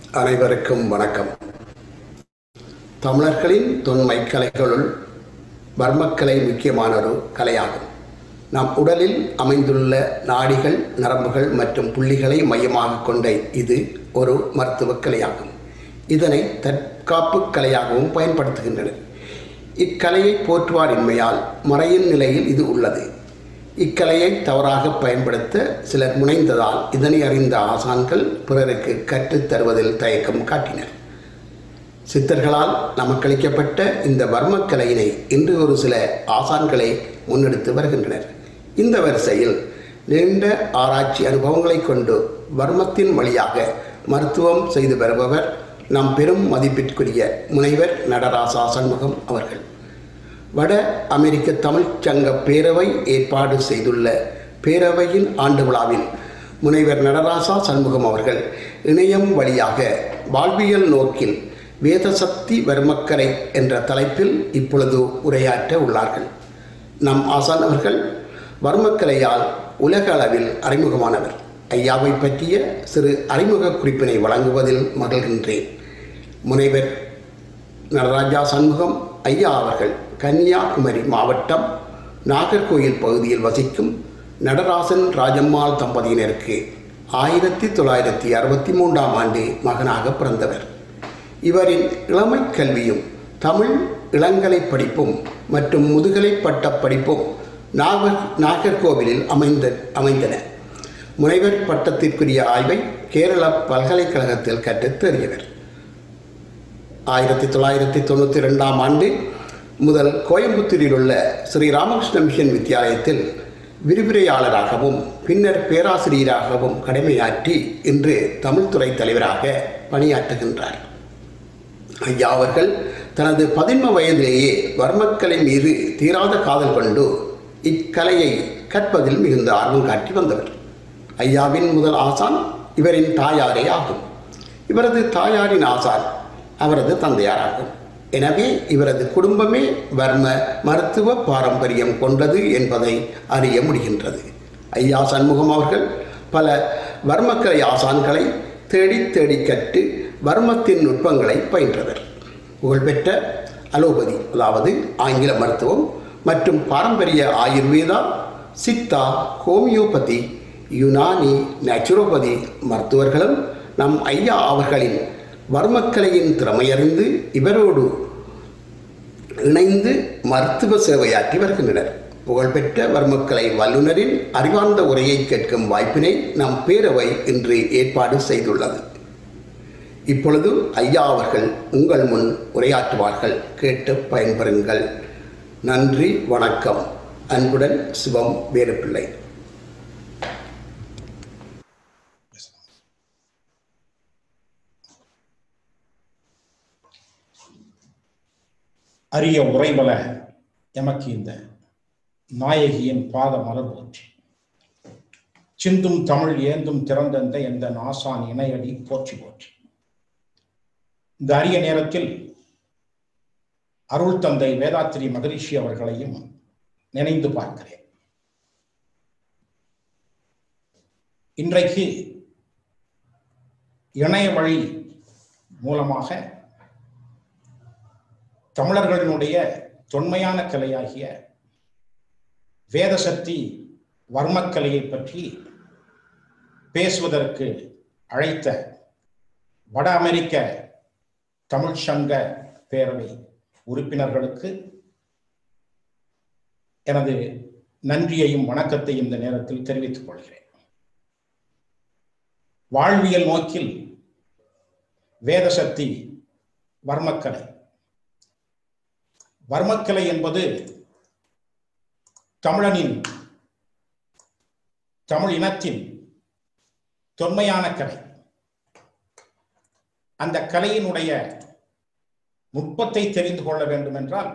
அனைவருக்கும் வணக்கம் தமிழர்களின் தொன்மை கலைகளுள் வர்மக்கலை முக்கியமான ஒரு கலையாகும் நம் உடலில் அமைந்துள்ள நாடிகள் நரம்புகள் மற்றும் புள்ளிகளை மையமாக கொண்ட இது ஒரு மருத்துவக் கலையாகும் இதனை தற்காப்பு கலையாகவும் பயன்படுத்துகின்றனர் இக்கலையை போற்றுவாரின்மையால் மறையின் நிலையில் இது உள்ளது இக்கலையை தவறாக பயன்படுத்த சிலர் முனைந்ததால் இதனை அறிந்த ஆசான்கள் பிறருக்கு கற்றுத் தருவதில் தயக்கம் காட்டினர் சித்தர்களால் நமக்களிக்கப்பட்ட இந்த வர்மக்கலையினை இன்று ஒரு சில ஆசான்களை முன்னெடுத்து வருகின்றனர் இந்த வரிசையில் நீண்ட ஆராய்ச்சி அனுபவங்களை கொண்டு வர்மத்தின் வழியாக மருத்துவம் செய்து வருபவர் நம் பெரும் மதிப்பிற்குரிய முனைவர் நடராசா சண்முகம் அவர்கள் வட அமெரிக்க தமிழ்ச் சங்க பேரவை ஏற்பாடு செய்துள்ள பேரவையின் ஆண்டு விழாவில் முனைவர் நடராசா சண்முகம் அவர்கள் இணையம் வழியாக வாழ்வியல் நோக்கில் வேதசக்தி வர்மக்கரை என்ற தலைப்பில் இப்பொழுது உரையாற்ற உள்ளார்கள் நம் ஆசான் அவர்கள் வர்மக்கலையால் உலக அளவில் அறிமுகமானவர் ஐயாவை பற்றிய சிறு அறிமுக குறிப்பினை வழங்குவதில் மகிழ்கின்றேன் முனைவர் நடராஜா சண்முகம் ஐயா அவர்கள் கன்னியாகுமரி மாவட்டம் நாகர்கோயில் பகுதியில் வசிக்கும் நடராசன் ராஜம்மாள் தம்பதியினருக்கு ஆயிரத்தி தொள்ளாயிரத்தி அறுபத்தி மூன்றாம் ஆண்டு மகனாக பிறந்தவர் இவரின் இளமை கல்வியும் தமிழ் இளங்கலை படிப்பும் மற்றும் முதுகலை பட்ட படிப்பும் நாகர் நாகர்கோவிலில் அமைந்த அமைந்தன முனைவர் பட்டத்திற்குரிய ஆய்வை கேரள பல்கலைக்கழகத்தில் கற்றுத் தேறியவர் ஆயிரத்தி தொள்ளாயிரத்தி தொண்ணூற்றி ரெண்டாம் ஆண்டு முதல் கோயம்புத்தூரில் உள்ள ஸ்ரீ ராமகிருஷ்ண மிஷன் வித்தியாலயத்தில் விரிவுரையாளராகவும் பின்னர் பேராசிரியராகவும் கடமையாற்றி இன்று தமிழ்துறை தலைவராக பணியாற்றுகின்றார் ஐயா அவர்கள் தனது பதின்ம வயதிலேயே வர்மக்கலை மீது தீராத காதல் கொண்டு இக்கலையை கற்பதில் மிகுந்த ஆர்வம் காட்டி வந்தவர் ஐயாவின் முதல் ஆசான் இவரின் தாயாரே ஆகும் இவரது தாயாரின் ஆசான் அவரது தந்தையாராகும் எனவே இவரது குடும்பமே வர்ம மருத்துவ பாரம்பரியம் கொண்டது என்பதை அறிய முடிகின்றது ஐயா சண்முகம் அவர்கள் பல வர்மக்கலை ஆசான்களை தேடி தேடி கற்று வர்மத்தின் நுட்பங்களை பயின்றவர் புகழ்பெற்ற அலோபதி அதாவது ஆங்கில மருத்துவம் மற்றும் பாரம்பரிய ஆயுர்வேதா சித்தா ஹோமியோபதி யுனானி நேச்சுரோபதி மருத்துவர்களும் நம் ஐயா அவர்களின் வர்மக்கலையின் திறமையறிந்து இவரோடு இணைந்து மருத்துவ சேவையாற்றி வருகின்றனர் புகழ்பெற்ற வர்மக்கலை வல்லுநரின் அறிவார்ந்த உரையை கேட்கும் வாய்ப்பினை நம் பேரவை இன்று ஏற்பாடு செய்துள்ளது இப்பொழுது ஐயா அவர்கள் உங்கள் முன் உரையாற்றுவார்கள் கேட்டு பயன்பெறுங்கள் நன்றி வணக்கம் அன்புடன் சிவம் வேறுபிள்ளை அரிய உரைவல எமக்கு இந்த நாயகியின் பாத மலர் போற்றி சிந்தும் தமிழ் ஏந்தும் திறந்தந்த எந்த நாசான் இணையடி போற்றி போற்றி இந்த அரிய நேரத்தில் அருள் தந்தை வேதாத்திரி மகரிஷி அவர்களையும் நினைந்து பார்க்கிறேன் இன்றைக்கு இணைய வழி மூலமாக தமிழர்களினுடைய தொன்மையான கலையாகிய வேதசக்தி வர்மக்கலையை பற்றி பேசுவதற்கு அழைத்த வட அமெரிக்க தமிழ் சங்க பேரவை உறுப்பினர்களுக்கு எனது நன்றியையும் வணக்கத்தையும் இந்த நேரத்தில் தெரிவித்துக் கொள்கிறேன் வாழ்வியல் நோக்கில் வேதசக்தி வர்மக்கலை வர்மக்கலை என்பது தமிழனின் தமிழ் இனத்தின் தொன்மையான கலை அந்த கலையினுடைய நுட்பத்தை தெரிந்து கொள்ள வேண்டும் என்றால்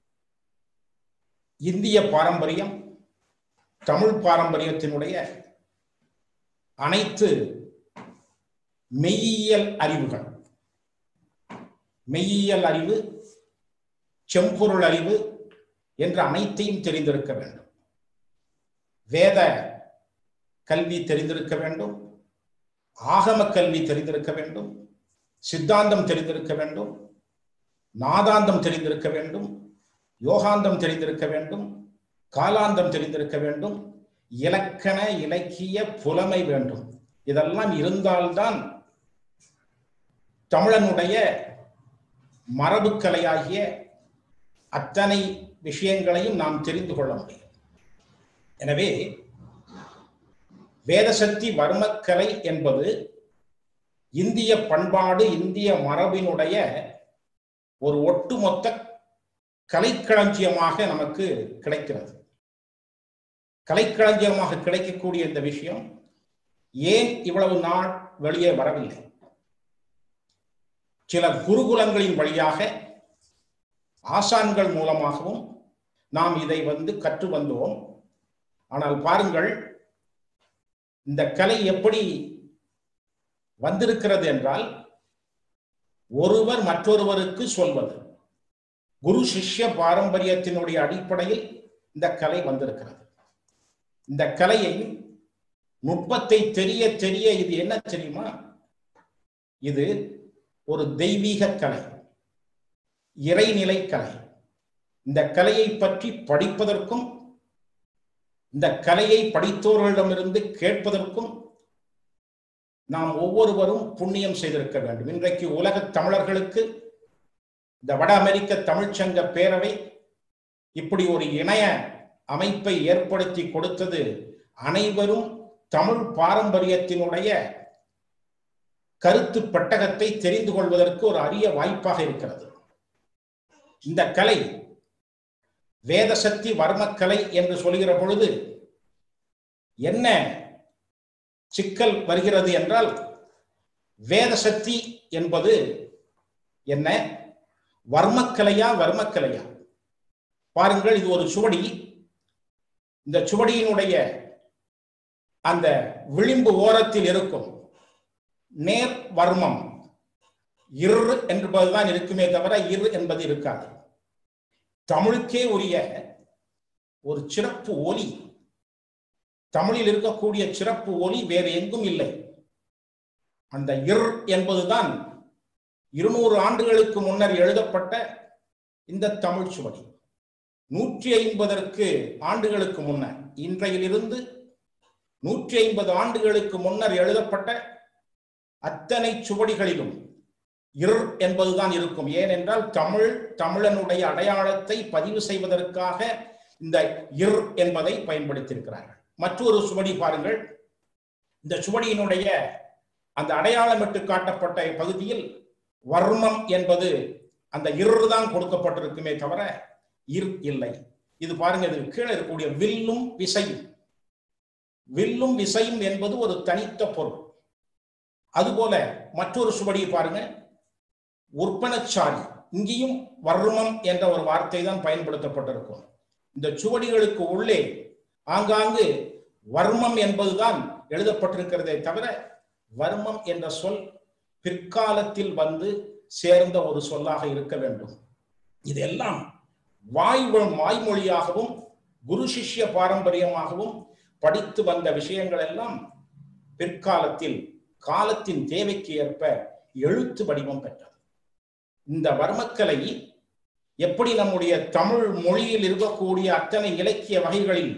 இந்திய பாரம்பரியம் தமிழ் பாரம்பரியத்தினுடைய அனைத்து மெய்யியல் அறிவுகள் மெய்யியல் அறிவு செம்பொருள் அறிவு என்ற அனைத்தையும் தெரிந்திருக்க வேண்டும் வேத கல்வி தெரிந்திருக்க வேண்டும் ஆகம கல்வி தெரிந்திருக்க வேண்டும் சித்தாந்தம் தெரிந்திருக்க வேண்டும் நாதாந்தம் தெரிந்திருக்க வேண்டும் யோகாந்தம் தெரிந்திருக்க வேண்டும் காலாந்தம் தெரிந்திருக்க வேண்டும் இலக்கண இலக்கிய புலமை வேண்டும் இதெல்லாம் இருந்தால்தான் தமிழனுடைய மரபுக்கலையாகிய அத்தனை விஷயங்களையும் நாம் தெரிந்து கொள்ள முடியும் எனவே வேதசக்தி வர்மக்கலை என்பது இந்திய பண்பாடு இந்திய மரபினுடைய ஒரு ஒட்டுமொத்த கலைக்களஞ்சியமாக நமக்கு கிடைக்கிறது கலைக்களஞ்சியமாக கிடைக்கக்கூடிய இந்த விஷயம் ஏன் இவ்வளவு நாள் வெளியே வரவில்லை சில குருகுலங்களின் வழியாக ஆசான்கள் மூலமாகவும் நாம் இதை வந்து கற்று வந்தோம் ஆனால் பாருங்கள் இந்த கலை எப்படி வந்திருக்கிறது என்றால் ஒருவர் மற்றொருவருக்கு சொல்வது குரு சிஷ்ய பாரம்பரியத்தினுடைய அடிப்படையில் இந்த கலை வந்திருக்கிறது இந்த கலையை நுட்பத்தை தெரிய தெரிய இது என்ன தெரியுமா இது ஒரு தெய்வீக கலை இறைநிலை கலை இந்த கலையை பற்றி படிப்பதற்கும் இந்த கலையை படித்தோர்களிடமிருந்து கேட்பதற்கும் நாம் ஒவ்வொருவரும் புண்ணியம் செய்திருக்க வேண்டும் இன்றைக்கு உலக தமிழர்களுக்கு இந்த வட அமெரிக்க தமிழ்ச்சங்க பேரவை இப்படி ஒரு இணைய அமைப்பை ஏற்படுத்தி கொடுத்தது அனைவரும் தமிழ் பாரம்பரியத்தினுடைய கருத்து பெட்டகத்தை தெரிந்து கொள்வதற்கு ஒரு அரிய வாய்ப்பாக இருக்கிறது இந்த கலை வேதசக்தி வர்மக்கலை என்று சொல்கிற பொழுது என்ன சிக்கல் வருகிறது என்றால் வேதசக்தி என்பது என்ன வர்மக்கலையா வர்மக்கலையா பாருங்கள் இது ஒரு சுவடி இந்த சுவடியினுடைய அந்த விளிம்பு ஓரத்தில் இருக்கும் நேர் வர்மம் இர் என்பதுதான் இருக்குமே தவிர இர் என்பது இருக்காது தமிழுக்கே உரிய ஒரு சிறப்பு ஒலி தமிழில் இருக்கக்கூடிய சிறப்பு ஒலி வேறு எங்கும் இல்லை அந்த இர் என்பதுதான் இருநூறு ஆண்டுகளுக்கு முன்னர் எழுதப்பட்ட இந்த தமிழ் சுவடி நூற்றி ஐம்பதற்கு ஆண்டுகளுக்கு முன்னர் இன்றையிலிருந்து நூற்றி ஐம்பது ஆண்டுகளுக்கு முன்னர் எழுதப்பட்ட அத்தனை சுவடிகளிலும் இர் என்பதுதான் இருக்கும் ஏனென்றால் தமிழ் தமிழனுடைய அடையாளத்தை பதிவு செய்வதற்காக இந்த இர் என்பதை பயன்படுத்தியிருக்கிறார்கள் மற்றொரு சுவடி பாருங்கள் இந்த சுவடியினுடைய அந்த அடையாளமிட்டு காட்டப்பட்ட பகுதியில் வர்மம் என்பது அந்த இர் தான் கொடுக்கப்பட்டிருக்குமே தவிர இர் இல்லை இது பாருங்க இது கீழே இருக்கக்கூடிய வில்லும் விசையும் வில்லும் விசையும் என்பது ஒரு தனித்த பொருள் அதுபோல மற்றொரு சுவடியை பாருங்க உற்பனச்சாரி இங்கேயும் வர்மம் என்ற ஒரு வார்த்தை தான் பயன்படுத்தப்பட்டிருக்கும் இந்த சுவடிகளுக்கு உள்ளே ஆங்காங்கு வர்மம் என்பதுதான் எழுதப்பட்டிருக்கிறதே தவிர வர்மம் என்ற சொல் பிற்காலத்தில் வந்து சேர்ந்த ஒரு சொல்லாக இருக்க வேண்டும் இதெல்லாம் வாய் வாய்மொழியாகவும் குரு சிஷ்ய பாரம்பரியமாகவும் படித்து வந்த விஷயங்கள் எல்லாம் பிற்காலத்தில் காலத்தின் தேவைக்கு ஏற்ப எழுத்து வடிவம் பெற்றது இந்த வர்மக்கலை எப்படி நம்முடைய தமிழ் மொழியில் இருக்கக்கூடிய அத்தனை இலக்கிய வகைகளில்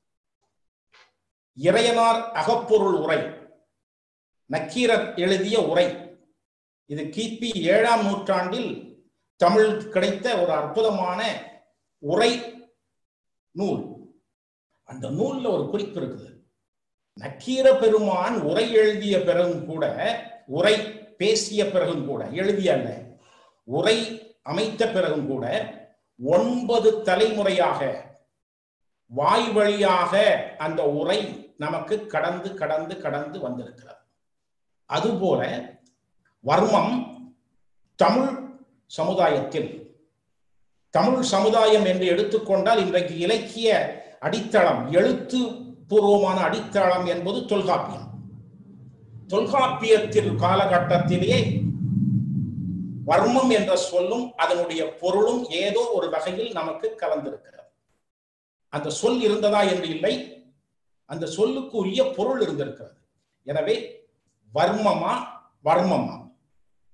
இறையனார் அகப்பொருள் உரை நக்கீரர் எழுதிய உரை இது கிபி ஏழாம் நூற்றாண்டில் தமிழ் கிடைத்த ஒரு அற்புதமான உரை நூல் அந்த நூல்ல ஒரு குறிப்பு இருக்குது நக்கீர பெருமான் உரை எழுதிய பிறகும் கூட உரை பேசிய பிறகும் கூட எழுதிய அல்ல உரை அமைத்த பிறகும் கூட ஒன்பது தலைமுறையாக வாய் வழியாக அந்த உரை நமக்கு கடந்து கடந்து கடந்து வந்திருக்கிறது அதுபோல வர்மம் தமிழ் சமுதாயத்தில் தமிழ் சமுதாயம் என்று எடுத்துக்கொண்டால் இன்றைக்கு இலக்கிய அடித்தளம் எழுத்து பூர்வமான அடித்தளம் என்பது தொல்காப்பியம் தொல்காப்பியத்தில் காலகட்டத்திலேயே வர்மம் என்ற சொல்லும் அதனுடைய பொருளும் ஏதோ ஒரு வகையில் நமக்கு கலந்திருக்கிறது அந்த சொல் இருந்ததா என்று இல்லை அந்த சொல்லுக்கு உரிய பொருள் இருந்திருக்கிறது எனவே வர்மமா வர்மமா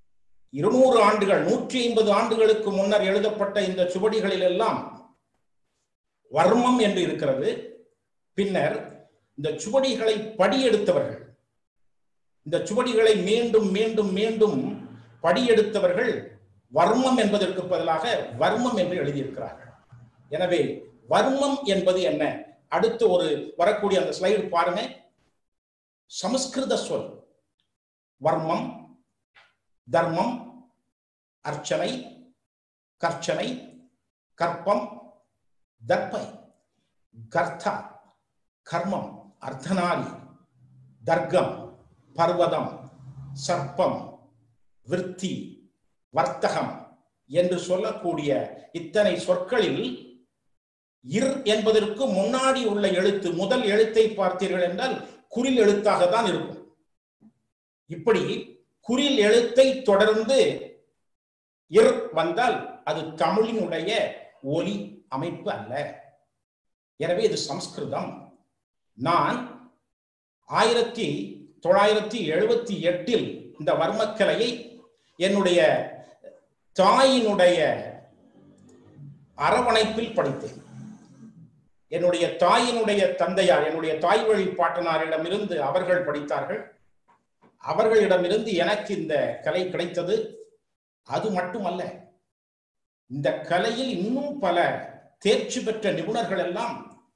இருநூறு ஆண்டுகள் நூற்றி ஐம்பது ஆண்டுகளுக்கு முன்னர் எழுதப்பட்ட இந்த சுவடிகளில் எல்லாம் வர்மம் என்று இருக்கிறது பின்னர் இந்த சுவடிகளை படியெடுத்தவர்கள் இந்த சுவடிகளை மீண்டும் மீண்டும் மீண்டும் படியெடுத்தவர்கள் வர்மம் என்பதற்கு பதிலாக வர்மம் என்று எழுதியிருக்கிறார்கள் எனவே வர்மம் என்பது என்ன அடுத்து ஒரு வரக்கூடிய அந்த ஸ்லைடு பாருங்க சமஸ்கிருத சொல் வர்மம் தர்மம் அர்ச்சனை கர்ச்சனை கற்பம் தர்ப்பை கர்த்தா கர்மம் அர்த்தநாரி தர்க்கம் பர்வதம் சர்ப்பம் விருத்தி வர்த்தகம் என்று சொல்லக்கூடிய இத்தனை சொற்களில் இர் என்பதற்கு முன்னாடி உள்ள எழுத்து முதல் எழுத்தை பார்த்தீர்கள் என்றால் குறில் எழுத்தாக தான் இருக்கும் இப்படி குறில் எழுத்தை தொடர்ந்து இர் வந்தால் அது தமிழினுடைய ஒலி அமைப்பு அல்ல எனவே இது சம்ஸ்கிருதம் நான் ஆயிரத்தி தொள்ளாயிரத்தி எழுபத்தி எட்டில் இந்த வர்மக்கலையை என்னுடைய தாயினுடைய அரவணைப்பில் படித்தேன் என்னுடைய தாயினுடைய தந்தையார் என்னுடைய தாய் வழி பாட்டனாரிடமிருந்து அவர்கள் படித்தார்கள் அவர்களிடமிருந்து எனக்கு இந்த கலை கிடைத்தது அது மட்டுமல்ல இந்த கலையில் இன்னும் பல தேர்ச்சி பெற்ற நிபுணர்கள் எல்லாம்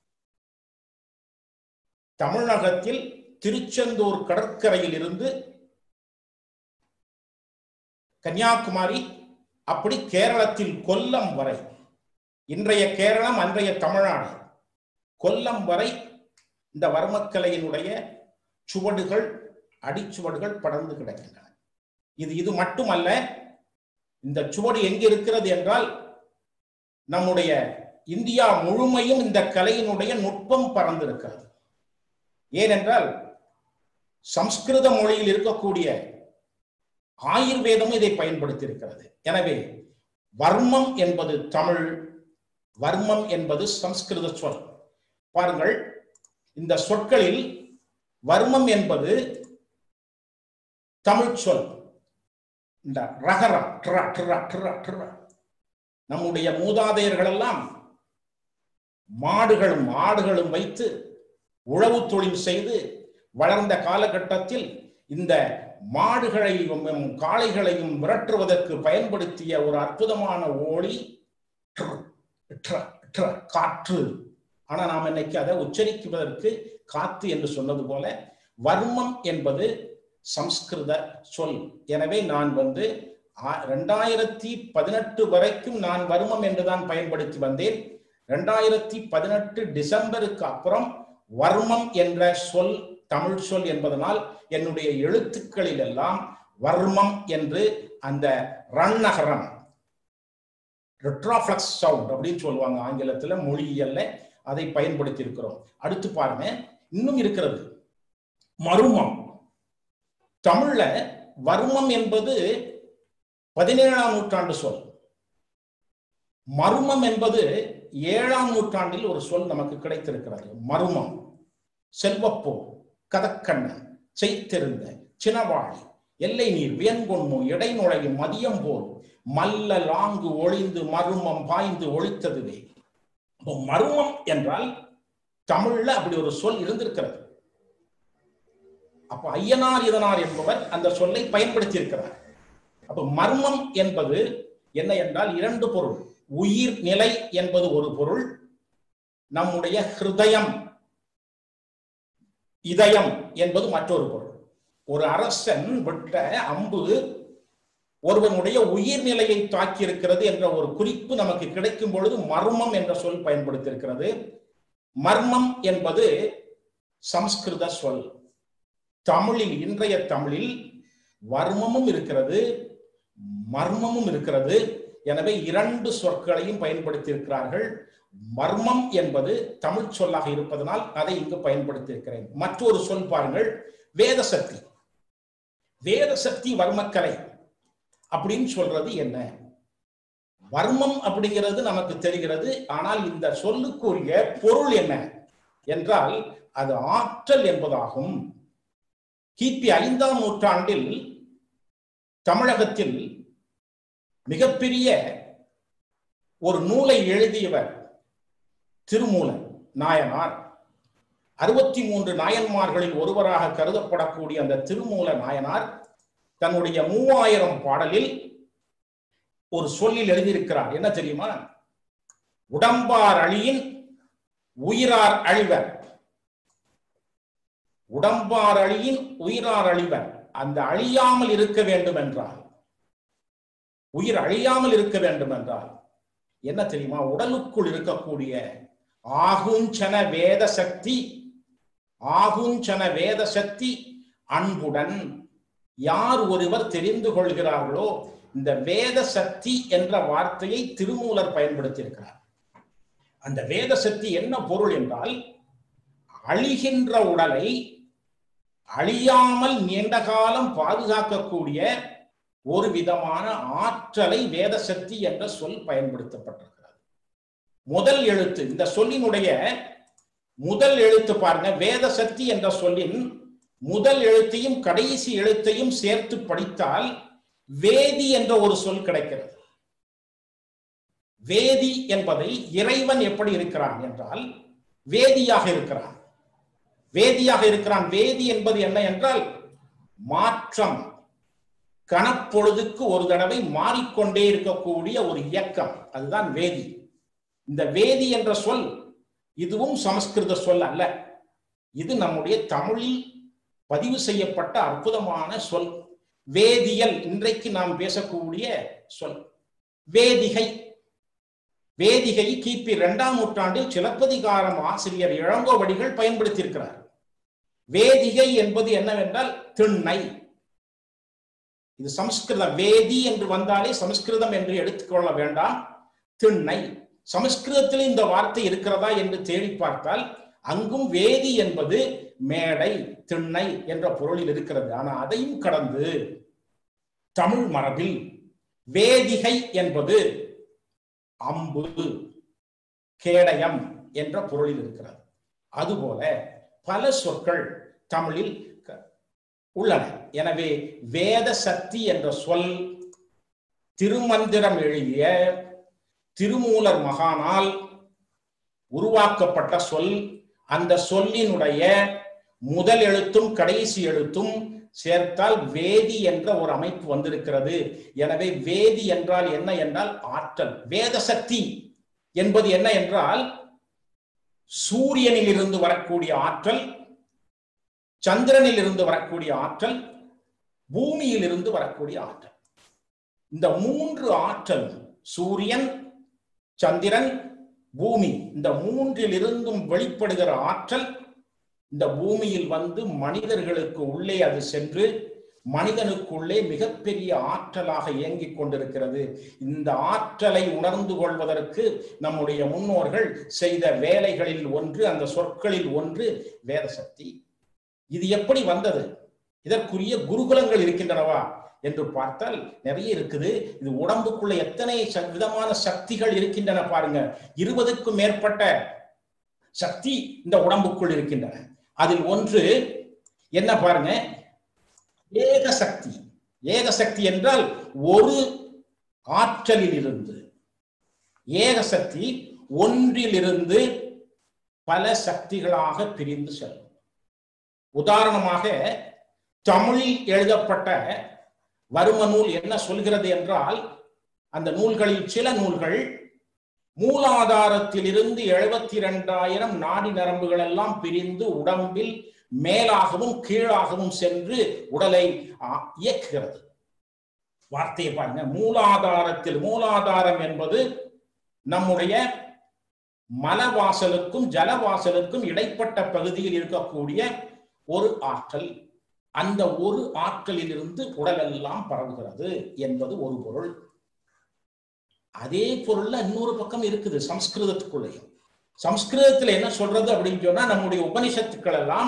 தமிழகத்தில் திருச்செந்தூர் கடற்கரையில் இருந்து கன்னியாகுமரி அப்படி கேரளத்தில் கொல்லம் வரை இன்றைய கேரளம் அன்றைய தமிழ்நாடு கொல்லம் வரை இந்த வர்மக்கலையினுடைய சுவடுகள் அடிச்சுவடுகள் படர்ந்து கிடக்கின்றன இது இது மட்டுமல்ல இந்த சுவடு எங்கே இருக்கிறது என்றால் நம்முடைய இந்தியா முழுமையும் இந்த கலையினுடைய நுட்பம் பறந்திருக்கிறது ஏனென்றால் சம்ஸ்கிருத மொழியில் இருக்கக்கூடிய ஆயுர்வேதமும் இதை பயன்படுத்தி இருக்கிறது எனவே வர்மம் என்பது தமிழ் வர்மம் என்பது சம்ஸ்கிருத சொல் பாருங்கள் இந்த சொற்களில் வர்மம் என்பது தமிழ் சொல் இந்த ரகரம் ட்ர ட்ர ட்ர ட்ர நம்முடைய மூதாதையர்கள் எல்லாம் மாடுகளும் ஆடுகளும் வைத்து உழவு தொழில் செய்து வளர்ந்த காலகட்டத்தில் இந்த மாடுகளையும் காளைகளையும் விரட்டுவதற்கு பயன்படுத்திய ஒரு அற்புதமான ஓலி காற்று ஆனா நாம் இன்னைக்கு அதை உச்சரிக்குவதற்கு காத்து என்று சொன்னது போல வர்மம் என்பது சம்ஸ்கிருத சொல் எனவே நான் வந்து ரெண்டாயிரத்தி பதினெட்டு வரைக்கும் நான் வர்மம் என்றுதான் பயன்படுத்தி வந்தேன் ரெண்டாயிரத்தி பதினெட்டு டிசம்பருக்கு அப்புறம் வர்மம் என்ற சொல் தமிழ் சொல் என்பதனால் என்னுடைய எழுத்துக்களில் எல்லாம் வர்மம் என்று அந்த ரன்னகரம் ரெட்ராஃப்ளக்ஸ் சவுண்ட் அப்படின்னு சொல்லுவாங்க ஆங்கிலத்துல மொழியியல்ல அதை பயன்படுத்தி இருக்கிறோம் அடுத்து பாருங்க இன்னும் இருக்கிறது மருமம் தமிழ்ல வர்மம் என்பது பதினேழாம் நூற்றாண்டு சொல் மர்மம் என்பது ஏழாம் நூற்றாண்டில் ஒரு சொல் நமக்கு கிடைத்திருக்கிறது மர்மம் செல்வப்போ கதக்கண்ணன் செய்திருந்த சினவாழி எல்லை நீர் வியன்கொன்மு இடைநுழையும் மதியம் போல் மல்ல லாங்கு ஒளிந்து மருமம் பாய்ந்து ஒழித்ததுவே மருமம் என்றால் தமிழ்ல அப்படி ஒரு சொல் இருந்திருக்கிறது அப்ப ஐயனார் இதனார் என்பவர் அந்த சொல்லை பயன்படுத்தி இருக்கிறார் அப்ப மர்மம் என்பது என்ன என்றால் இரண்டு பொருள் உயிர் நிலை என்பது ஒரு பொருள் நம்முடைய ஹிருதயம் இதயம் என்பது மற்றொரு பொருள் ஒரு அரசன் விட்ட அம்பு ஒருவனுடைய உயிர்நிலையை தாக்கி இருக்கிறது என்ற ஒரு குறிப்பு நமக்கு கிடைக்கும் பொழுது மர்மம் என்ற சொல் பயன்படுத்தியிருக்கிறது மர்மம் என்பது சம்ஸ்கிருத சொல் தமிழில் இன்றைய தமிழில் வர்மமும் இருக்கிறது மர்மமும் இருக்கிறது எனவே இரண்டு சொற்களையும் பயன்படுத்தி இருக்கிறார்கள் மர்மம் என்பது தமிழ் சொல்லாக இருப்பதனால் அதை இங்கு பயன்படுத்தி இருக்கிறேன் மற்றொரு சொல் பாருங்கள் வேத சக்தி வேத சக்தி வர்மக்கலை அப்படின்னு சொல்றது என்ன வர்மம் அப்படிங்கிறது நமக்கு தெரிகிறது ஆனால் இந்த சொல்லுக்குரிய பொருள் என்ன என்றால் அது ஆற்றல் என்பதாகும் கிபி ஐந்தாம் நூற்றாண்டில் தமிழகத்தில் மிகப்பெரிய ஒரு நூலை எழுதியவர் திருமூலன் நாயனார் அறுபத்தி மூன்று நாயன்மார்களில் ஒருவராக கருதப்படக்கூடிய அந்த திருமூல நாயனார் தன்னுடைய மூவாயிரம் பாடலில் ஒரு சொல்லில் எழுதியிருக்கிறார் என்ன தெரியுமா உடம்பார் அழியின் உயிரார் அழிவர் உடம்பார் அழியின் உயிரார் அழிவர் அந்த அழியாமல் இருக்க வேண்டும் என்றால் உயிர் அழியாமல் இருக்க வேண்டும் என்றால் என்ன தெரியுமா உடலுக்குள் இருக்கக்கூடிய ஆகுஞ்சன வேத சக்தி ஆகுஞ்சன வேத சக்தி அன்புடன் யார் ஒருவர் தெரிந்து கொள்கிறார்களோ இந்த வேத சக்தி என்ற வார்த்தையை திருமூலர் பயன்படுத்தியிருக்கிறார் அந்த வேத சக்தி என்ன பொருள் என்றால் அழிகின்ற உடலை அழியாமல் நீண்ட காலம் பாதுகாக்கக்கூடிய ஒரு விதமான ஆற்றலை வேத சக்தி என்ற சொல் பயன்படுத்தப்பட்டிருக்கிறது முதல் எழுத்து இந்த சொல்லினுடைய முதல் எழுத்து பாருங்க வேத சக்தி என்ற சொல்லின் முதல் எழுத்தையும் கடைசி எழுத்தையும் சேர்த்து படித்தால் வேதி என்ற ஒரு சொல் கிடைக்கிறது வேதி என்பதை இறைவன் எப்படி இருக்கிறான் என்றால் வேதியாக இருக்கிறான் வேதியாக இருக்கிறான் வேதி என்பது என்ன என்றால் மாற்றம் கணப்பொழுதுக்கு ஒரு தடவை மாறிக்கொண்டே இருக்கக்கூடிய ஒரு இயக்கம் அதுதான் வேதி இந்த வேதி என்ற சொல் இதுவும் சமஸ்கிருத சொல் அல்ல இது நம்முடைய தமிழில் பதிவு செய்யப்பட்ட அற்புதமான சொல் வேதியியல் இன்றைக்கு நாம் பேசக்கூடிய சொல் வேதிகை வேதிகை கிபி இரண்டாம் நூற்றாண்டில் சிலப்பதிகாரம் ஆசிரியர் இளங்கோவடிகள் பயன்படுத்தியிருக்கிறார் வேதிகை என்பது என்னவென்றால் திண்ணை இது சமஸ்கிருதம் வேதி என்று வந்தாலே சமஸ்கிருதம் என்று எடுத்துக்கொள்ள வேண்டாம் திண்ணை சமஸ்கிருதத்தில் இந்த வார்த்தை இருக்கிறதா என்று தேடி பார்த்தால் அங்கும் வேதி என்பது மேடை திண்ணை என்ற பொருளில் இருக்கிறது ஆனா அதையும் கடந்து தமிழ் மரபில் வேதிகை என்பது அம்பு கேடயம் என்ற பொருளில் இருக்கிறது அதுபோல பல சொற்கள் தமிழில் உள்ளன எனவே வேத சக்தி என்ற சொல் திருமந்திரம் எழுதிய திருமூலர் மகானால் உருவாக்கப்பட்ட சொல் அந்த சொல்லினுடைய முதல் எழுத்தும் கடைசி எழுத்தும் சேர்த்தால் வேதி என்ற ஒரு அமைப்பு வந்திருக்கிறது எனவே வேதி என்றால் என்ன என்றால் ஆற்றல் வேத சக்தி என்பது என்ன என்றால் சூரியனில் இருந்து வரக்கூடிய ஆற்றல் சந்திரனில் இருந்து வரக்கூடிய ஆற்றல் பூமியில் இருந்து வரக்கூடிய ஆற்றல் இந்த மூன்று ஆற்றல் சூரியன் சந்திரன் பூமி இந்த மூன்றில் இருந்தும் வெளிப்படுகிற ஆற்றல் இந்த பூமியில் வந்து மனிதர்களுக்கு உள்ளே அது சென்று மனிதனுக்குள்ளே மிகப்பெரிய ஆற்றலாக இயங்கிக் கொண்டிருக்கிறது இந்த ஆற்றலை உணர்ந்து கொள்வதற்கு நம்முடைய முன்னோர்கள் செய்த வேலைகளில் ஒன்று அந்த சொற்களில் ஒன்று வேதசக்தி இது எப்படி வந்தது இதற்குரிய குருகுலங்கள் இருக்கின்றனவா என்று பார்த்தால் நிறைய இருக்குது இது உடம்புக்குள்ள எத்தனை விதமான சக்திகள் இருக்கின்றன பாருங்க இருபதுக்கும் மேற்பட்ட சக்தி இந்த உடம்புக்குள் இருக்கின்றன அதில் ஒன்று என்ன பாருங்க ஏக சக்தி ஏக சக்தி என்றால் ஒரு ஆற்றலில் இருந்து ஏக சக்தி ஒன்றிலிருந்து பல சக்திகளாக பிரிந்து செல்லும் உதாரணமாக தமிழில் எழுதப்பட்ட வரும நூல் என்ன சொல்கிறது என்றால் அந்த நூல்களில் சில நூல்கள் மூலாதாரத்தில் இருந்து எழுபத்தி இரண்டாயிரம் நாடி நரம்புகள் எல்லாம் பிரிந்து உடம்பில் மேலாகவும் கீழாகவும் சென்று உடலை இயக்குகிறது வார்த்தையை பாருங்க மூலாதாரத்தில் மூலாதாரம் என்பது நம்முடைய மலவாசலுக்கும் ஜலவாசலுக்கும் இடைப்பட்ட பகுதியில் இருக்கக்கூடிய ஒரு ஆற்றல் அந்த ஒரு ஆற்றலில் இருந்து உடலெல்லாம் பரவுகிறது என்பது ஒரு பொருள் அதே பொருள்ல இன்னொரு பக்கம் இருக்குது சம்ஸ்கிருதத்துக்குள்ளேயும் சம்ஸ்கிருதத்துல என்ன சொல்றது அப்படின்னு சொன்னா நம்முடைய உபனிஷத்துக்கள் எல்லாம்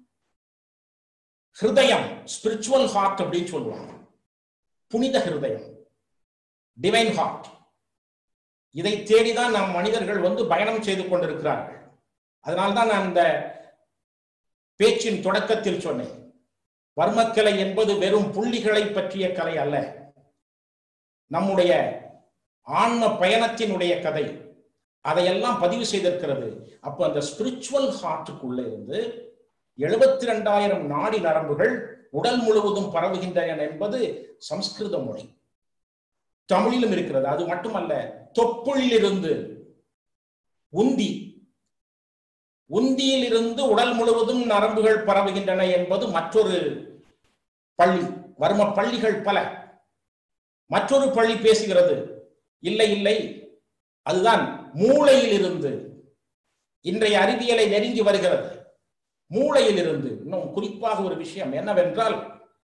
ஹிருதயம் ஸ்பிரிச்சுவல் ஹார்ட் அப்படின்னு சொல்லுவாங்க புனித ஹிருதயம் டிவைன் ஹார்ட் இதை தேடிதான் நம் மனிதர்கள் வந்து பயணம் செய்து கொண்டிருக்கிறார்கள் அதனால்தான் நான் இந்த பேச்சின் தொடக்கத்தில் சொன்னேன் வர்மக்கலை என்பது வெறும் புள்ளிகளை பற்றிய கலை அல்ல நம்முடைய ஆன்ம பயணத்தினுடைய கதை அதையெல்லாம் பதிவு செய்திருக்கிறது அப்ப அந்த ஸ்பிரிச்சுவல் ஹார்ட்டுக்குள்ள இருந்து எழுபத்தி ரெண்டாயிரம் நாடி நரம்புகள் உடல் முழுவதும் பரவுகின்றன என்பது சம்ஸ்கிருத மொழி தமிழிலும் இருக்கிறது அது மட்டுமல்ல தொப்புளிலிருந்து உந்தி உந்தியிலிருந்து உடல் முழுவதும் நரம்புகள் பரவுகின்றன என்பது மற்றொரு பள்ளி வர்ம பள்ளிகள் பல மற்றொரு பள்ளி பேசுகிறது இல்லை இல்லை அதுதான் மூளையில் இருந்து இன்றைய அறிவியலை நெருங்கி வருகிறது மூளையில் இருந்து இன்னும் குறிப்பாக ஒரு விஷயம் என்னவென்றால்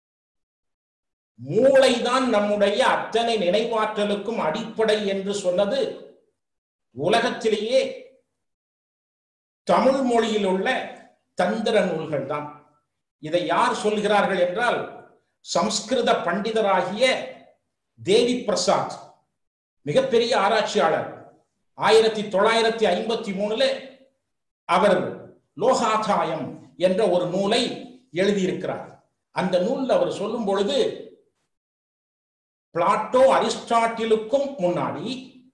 மூளைதான் நம்முடைய அத்தனை நினைவாற்றலுக்கும் அடிப்படை என்று சொன்னது உலகத்திலேயே தமிழ் மொழியில் உள்ள தந்திர நூல்கள் தான் இதை யார் சொல்கிறார்கள் என்றால் சம்ஸ்கிருத பண்டிதராகிய தேவி பிரசாத் மிகப்பெரிய ஆராய்ச்சியாளர் ஆயிரத்தி தொள்ளாயிரத்தி ஐம்பத்தி மூணுல அவர் லோகாதாயம் என்ற ஒரு நூலை எழுதியிருக்கிறார் அந்த நூல்ல அவர் சொல்லும் பொழுது பிளாட்டோ அரிஸ்டாட்டிலுக்கும் முன்னாடி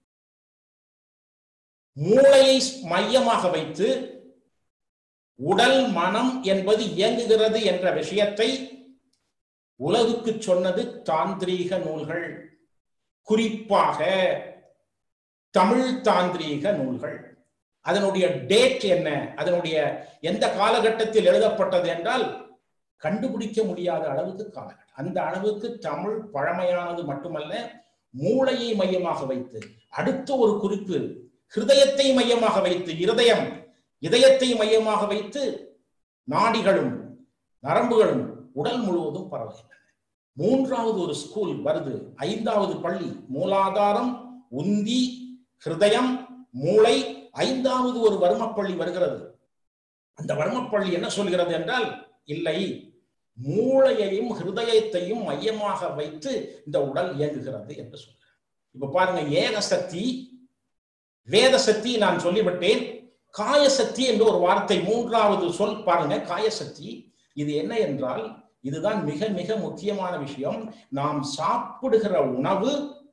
மூளையை மையமாக வைத்து உடல் மனம் என்பது இயங்குகிறது என்ற விஷயத்தை உலகுக்கு சொன்னது தாந்திரீக நூல்கள் குறிப்பாக தமிழ் தாந்திரீக நூல்கள் அதனுடைய டேட் என்ன அதனுடைய எந்த காலகட்டத்தில் எழுதப்பட்டது என்றால் கண்டுபிடிக்க முடியாத அளவுக்கு காலகட்டம் அந்த அளவுக்கு தமிழ் பழமையானது மட்டுமல்ல மூளையை மையமாக வைத்து அடுத்த ஒரு குறிப்பு ஹிருதயத்தை மையமாக வைத்து இருதயம் இதயத்தை மையமாக வைத்து நாடிகளும் நரம்புகளும் உடல் முழுவதும் பரவுகின்றன மூன்றாவது ஒரு ஸ்கூல் வருது ஐந்தாவது பள்ளி மூலாதாரம் உந்தி ஹிருதயம் மூளை ஐந்தாவது ஒரு வர்மப்பள்ளி வருகிறது அந்த வர்மப்பள்ளி என்ன சொல்கிறது என்றால் இல்லை மூளையையும் ஹிருதயத்தையும் மையமாக வைத்து இந்த உடல் இயங்குகிறது என்று சொல்கிறார் இப்ப பாருங்க ஏக சக்தி வேத சக்தி நான் சொல்லிவிட்டேன் காயசக்தி என்று ஒரு வார்த்தை மூன்றாவது சொல் பாருங்க காயசக்தி இது என்ன என்றால் இதுதான் மிக மிக முக்கியமான விஷயம் நாம் சாப்பிடுகிற உணவு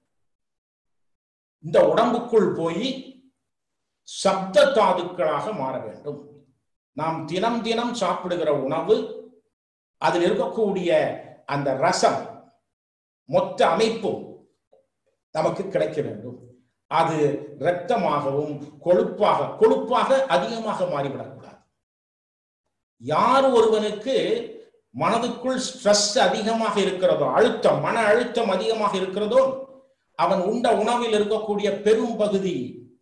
இந்த உடம்புக்குள் போய் சப்த தாதுக்களாக மாற வேண்டும் நாம் தினம் தினம் சாப்பிடுகிற உணவு அதில் இருக்கக்கூடிய அந்த ரசம் மொத்த அமைப்பும் நமக்கு கிடைக்க வேண்டும் அது இரத்தமாகவும் கொழுப்பாக கொழுப்பாக அதிகமாக மாறிவிடக்கூடாது யார் ஒருவனுக்கு மனதுக்குள் ஸ்ட்ரெஸ் அதிகமாக இருக்கிறதோ அழுத்தம் மன அழுத்தம் அதிகமாக இருக்கிறதோ அவன் உண்ட உணவில் இருக்கக்கூடிய பெரும் பகுதி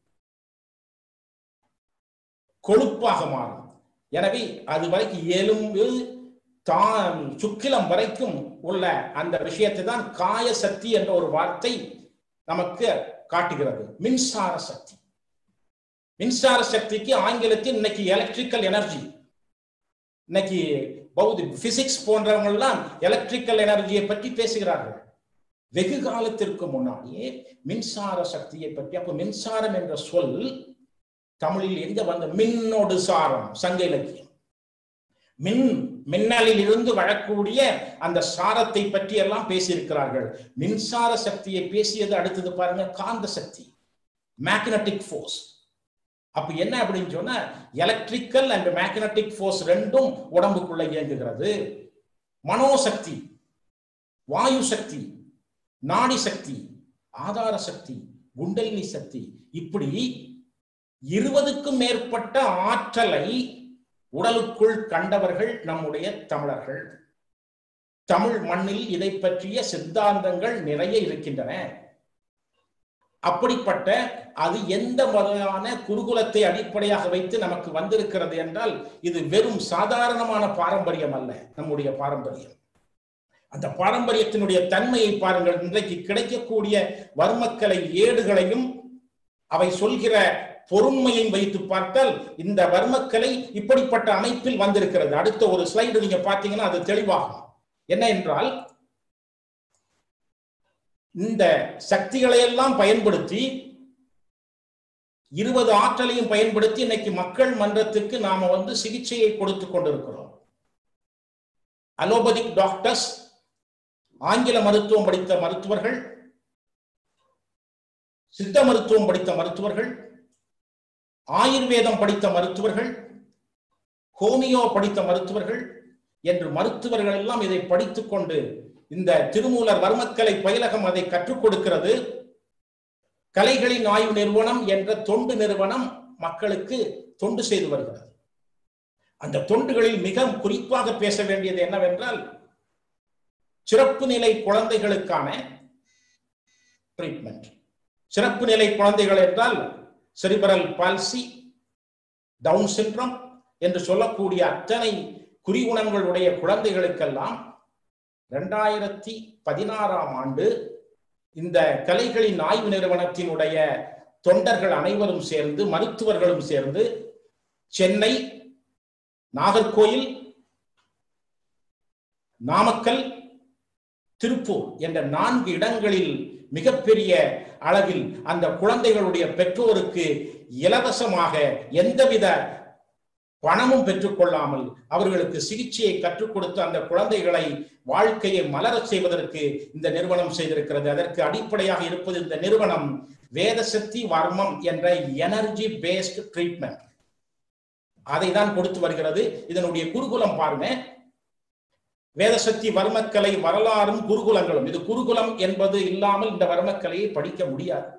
கொழுப்பாக மாறும் எனவே அது வரைக்கும் எலும்பு தான் சுக்கிலம் வரைக்கும் உள்ள அந்த விஷயத்தை தான் காய சக்தி என்ற ஒரு வார்த்தை நமக்கு காட்டுகிறது மின்சார சக்தி மின்சார சக்திக்கு ஆங்கிலத்தில் இன்னைக்கு எலக்ட்ரிக்கல் எனர்ஜி இன்னைக்கு பௌதி பிசிக்ஸ் போன்றவங்க எல்லாம் எலக்ட்ரிக்கல் எனர்ஜியை பற்றி பேசுகிறார்கள் வெகு காலத்திற்கு முன்னாடியே மின்சார சக்தியை பற்றி அப்ப மின்சாரம் என்ற சொல் தமிழில் எங்க வந்த மின்னோடு சாரம் சங்க இலக்கியம் மின் மின்னலில் இருந்து வரக்கூடிய அந்த சாரத்தை பற்றி எல்லாம் பேசியிருக்கிறார்கள் மின்சார சக்தியை பேசியது அடுத்தது பாருங்க காந்த சக்தி மேக்னட்டிக் ஃபோர்ஸ் அப்ப என்ன அப்படின்னு சொன்னா எலக்ட்ரிக்கல் அண்ட் மேக்னட்டிக் ஃபோர்ஸ் ரெண்டும் உடம்புக்குள்ள இயங்குகிறது மனோசக்தி வாயு சக்தி நாடி சக்தி ஆதார சக்தி குண்டலினி சக்தி இப்படி இருபதுக்கும் மேற்பட்ட ஆற்றலை உடலுக்குள் கண்டவர்கள் நம்முடைய தமிழர்கள் தமிழ் மண்ணில் இதை பற்றிய சித்தாந்தங்கள் நிறைய இருக்கின்றன அப்படிப்பட்ட அது எந்த வகையான குருகுலத்தை அடிப்படையாக வைத்து நமக்கு வந்திருக்கிறது என்றால் இது வெறும் சாதாரணமான பாரம்பரியம் அல்ல நம்முடைய பாரம்பரியம் அந்த பாரம்பரியத்தினுடைய தன்மையை பாருங்கள் இன்றைக்கு கிடைக்கக்கூடிய வர்மக்கலை ஏடுகளையும் அவை சொல்கிற பொறுமையை வைத்து பார்த்தால் இந்த வர்மக்கலை இப்படிப்பட்ட அமைப்பில் வந்திருக்கிறது அடுத்த ஒரு ஸ்லைடு நீங்க பார்த்தீங்கன்னா அது தெளிவாகும் என்ன என்றால் இந்த சக்திகளை எல்லாம் பயன்படுத்தி இருபது ஆற்றலையும் பயன்படுத்தி இன்னைக்கு மக்கள் மன்றத்துக்கு நாம வந்து சிகிச்சையை கொடுத்து கொண்டிருக்கிறோம் அலோபதிக் டாக்டர்ஸ் ஆங்கில மருத்துவம் படித்த மருத்துவர்கள் சித்த மருத்துவம் படித்த மருத்துவர்கள் ஆயுர்வேதம் படித்த மருத்துவர்கள் ஹோமியோ படித்த மருத்துவர்கள் என்று மருத்துவர்கள் எல்லாம் இதை படித்துக் கொண்டு இந்த திருமூலர் வர்மக்கலை பயிலகம் அதை கற்றுக் கொடுக்கிறது கலைகளின் ஆய்வு நிறுவனம் என்ற தொண்டு நிறுவனம் மக்களுக்கு தொண்டு செய்து வருகிறது அந்த தொண்டுகளில் மிக குறிப்பாக பேச வேண்டியது என்னவென்றால் சிறப்பு நிலை குழந்தைகளுக்கான ட்ரீட்மெண்ட் சிறப்பு நிலை குழந்தைகள் என்றால் செரிபரல் பால்சி டவுன் சின்ட்ரம் என்று சொல்லக்கூடிய அத்தனை குறிகுணங்களுடைய குழந்தைகளுக்கெல்லாம் இரண்டாயிரத்தி பதினாறாம் ஆண்டு இந்த கலைகளின் ஆய்வு நிறுவனத்தினுடைய தொண்டர்கள் அனைவரும் சேர்ந்து மருத்துவர்களும் சேர்ந்து சென்னை நாகர்கோயில் நாமக்கல் திருப்பூர் என்ற நான்கு இடங்களில் மிகப்பெரிய அளவில் அந்த குழந்தைகளுடைய பெற்றோருக்கு இலவசமாக எந்தவித பணமும் பெற்றுக்கொள்ளாமல் அவர்களுக்கு சிகிச்சையை கற்றுக் கொடுத்து அந்த குழந்தைகளை வாழ்க்கையை மலரச் செய்வதற்கு இந்த நிறுவனம் செய்திருக்கிறது அதற்கு அடிப்படையாக இருப்பது இந்த நிறுவனம் வேதசக்தி வர்மம் என்ற எனர்ஜி பேஸ்ட் ட்ரீட்மெண்ட் அதை தான் கொடுத்து வருகிறது இதனுடைய குருகுலம் பாருங்க வேதசக்தி வர்மக்கலை வரலாறும் குருகுலங்களும் இது குருகுலம் என்பது இல்லாமல் இந்த வர்மக்கலையை படிக்க முடியாது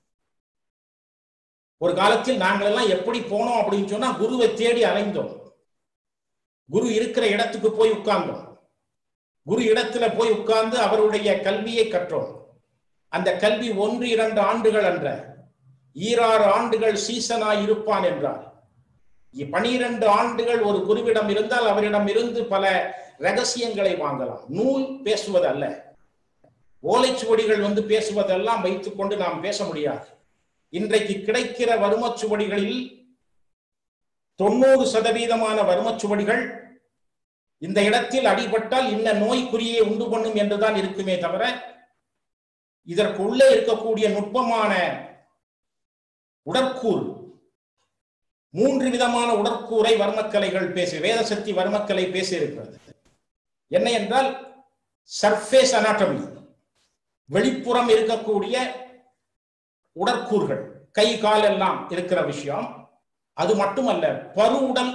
ஒரு காலத்தில் நாங்கள் எல்லாம் எப்படி போனோம் அப்படின்னு சொன்னா குருவை தேடி அலைந்தோம் குரு இருக்கிற இடத்துக்கு போய் உட்கார்ந்தோம் குரு இடத்துல போய் உட்கார்ந்து அவருடைய கல்வியை கற்றோம் அந்த கல்வி ஒன்று இரண்டு ஆண்டுகள் என்ற ஈராறு ஆண்டுகள் சீசனாய் இருப்பான் என்றார் பனிரெண்டு ஆண்டுகள் ஒரு குருவிடம் இருந்தால் அவரிடம் இருந்து பல ரகசியங்களை வாங்கலாம் நூல் பேசுவது அல்ல ஓலைச்சுவடிகள் வந்து பேசுவதெல்லாம் வைத்துக் கொண்டு நாம் பேச முடியாது இன்றைக்கு கிடைக்கிற வறுமச்சுவடிகளில் தொண்ணூறு சதவீதமான வறுமச்சுவடிகள் இந்த இடத்தில் அடிபட்டால் இன்ன நோய்க்குறியை உண்டு பண்ணும் என்றுதான் இருக்குமே தவிர இதற்கு உள்ளே இருக்கக்கூடிய நுட்பமான உடற்கூறு மூன்று விதமான உடற்கூரை வர்மக்கலைகள் பேசி வேதசக்தி வர்மக்கலை பேசி இருக்கிறது என்ன என்றால் சர்ஃபேஸ் அனாட்டமி வெளிப்புறம் இருக்கக்கூடிய உடற்கூறுகள் கை கால் எல்லாம் இருக்கிற விஷயம் அது மட்டுமல்ல பருவுடல்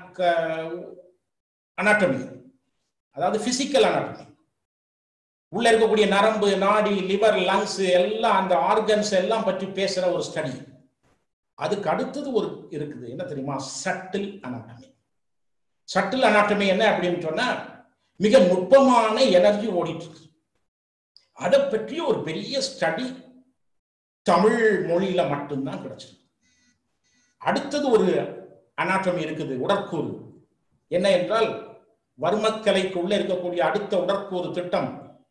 அனாட்டமி அதாவது பிசிக்கல் அனாட்டமி உள்ள இருக்கக்கூடிய நரம்பு நாடி லிவர் லங்ஸ் எல்லாம் அந்த ஆர்கன்ஸ் எல்லாம் பற்றி பேசுற ஒரு ஸ்டடி அதுக்கு அடுத்தது ஒரு இருக்குது என்ன தெரியுமா சட்டில் அனாட்டமி சட்டில் அனாட்டமி என்ன அப்படின்னு சொன்னா மிக நுட்பமான எனர்ஜி ஓடிட்டு இருக்கு அதை பற்றி ஒரு பெரிய ஸ்டடி தமிழ் மொழியில மட்டும்தான் கிடைச்சிருக்கு அடுத்தது ஒரு அனாட்டமி இருக்குது உடற்கூறு என்ன என்றால் வர்மக்கலைக்கு உள்ள இருக்கக்கூடிய அடுத்த உடற்கூறு திட்டம்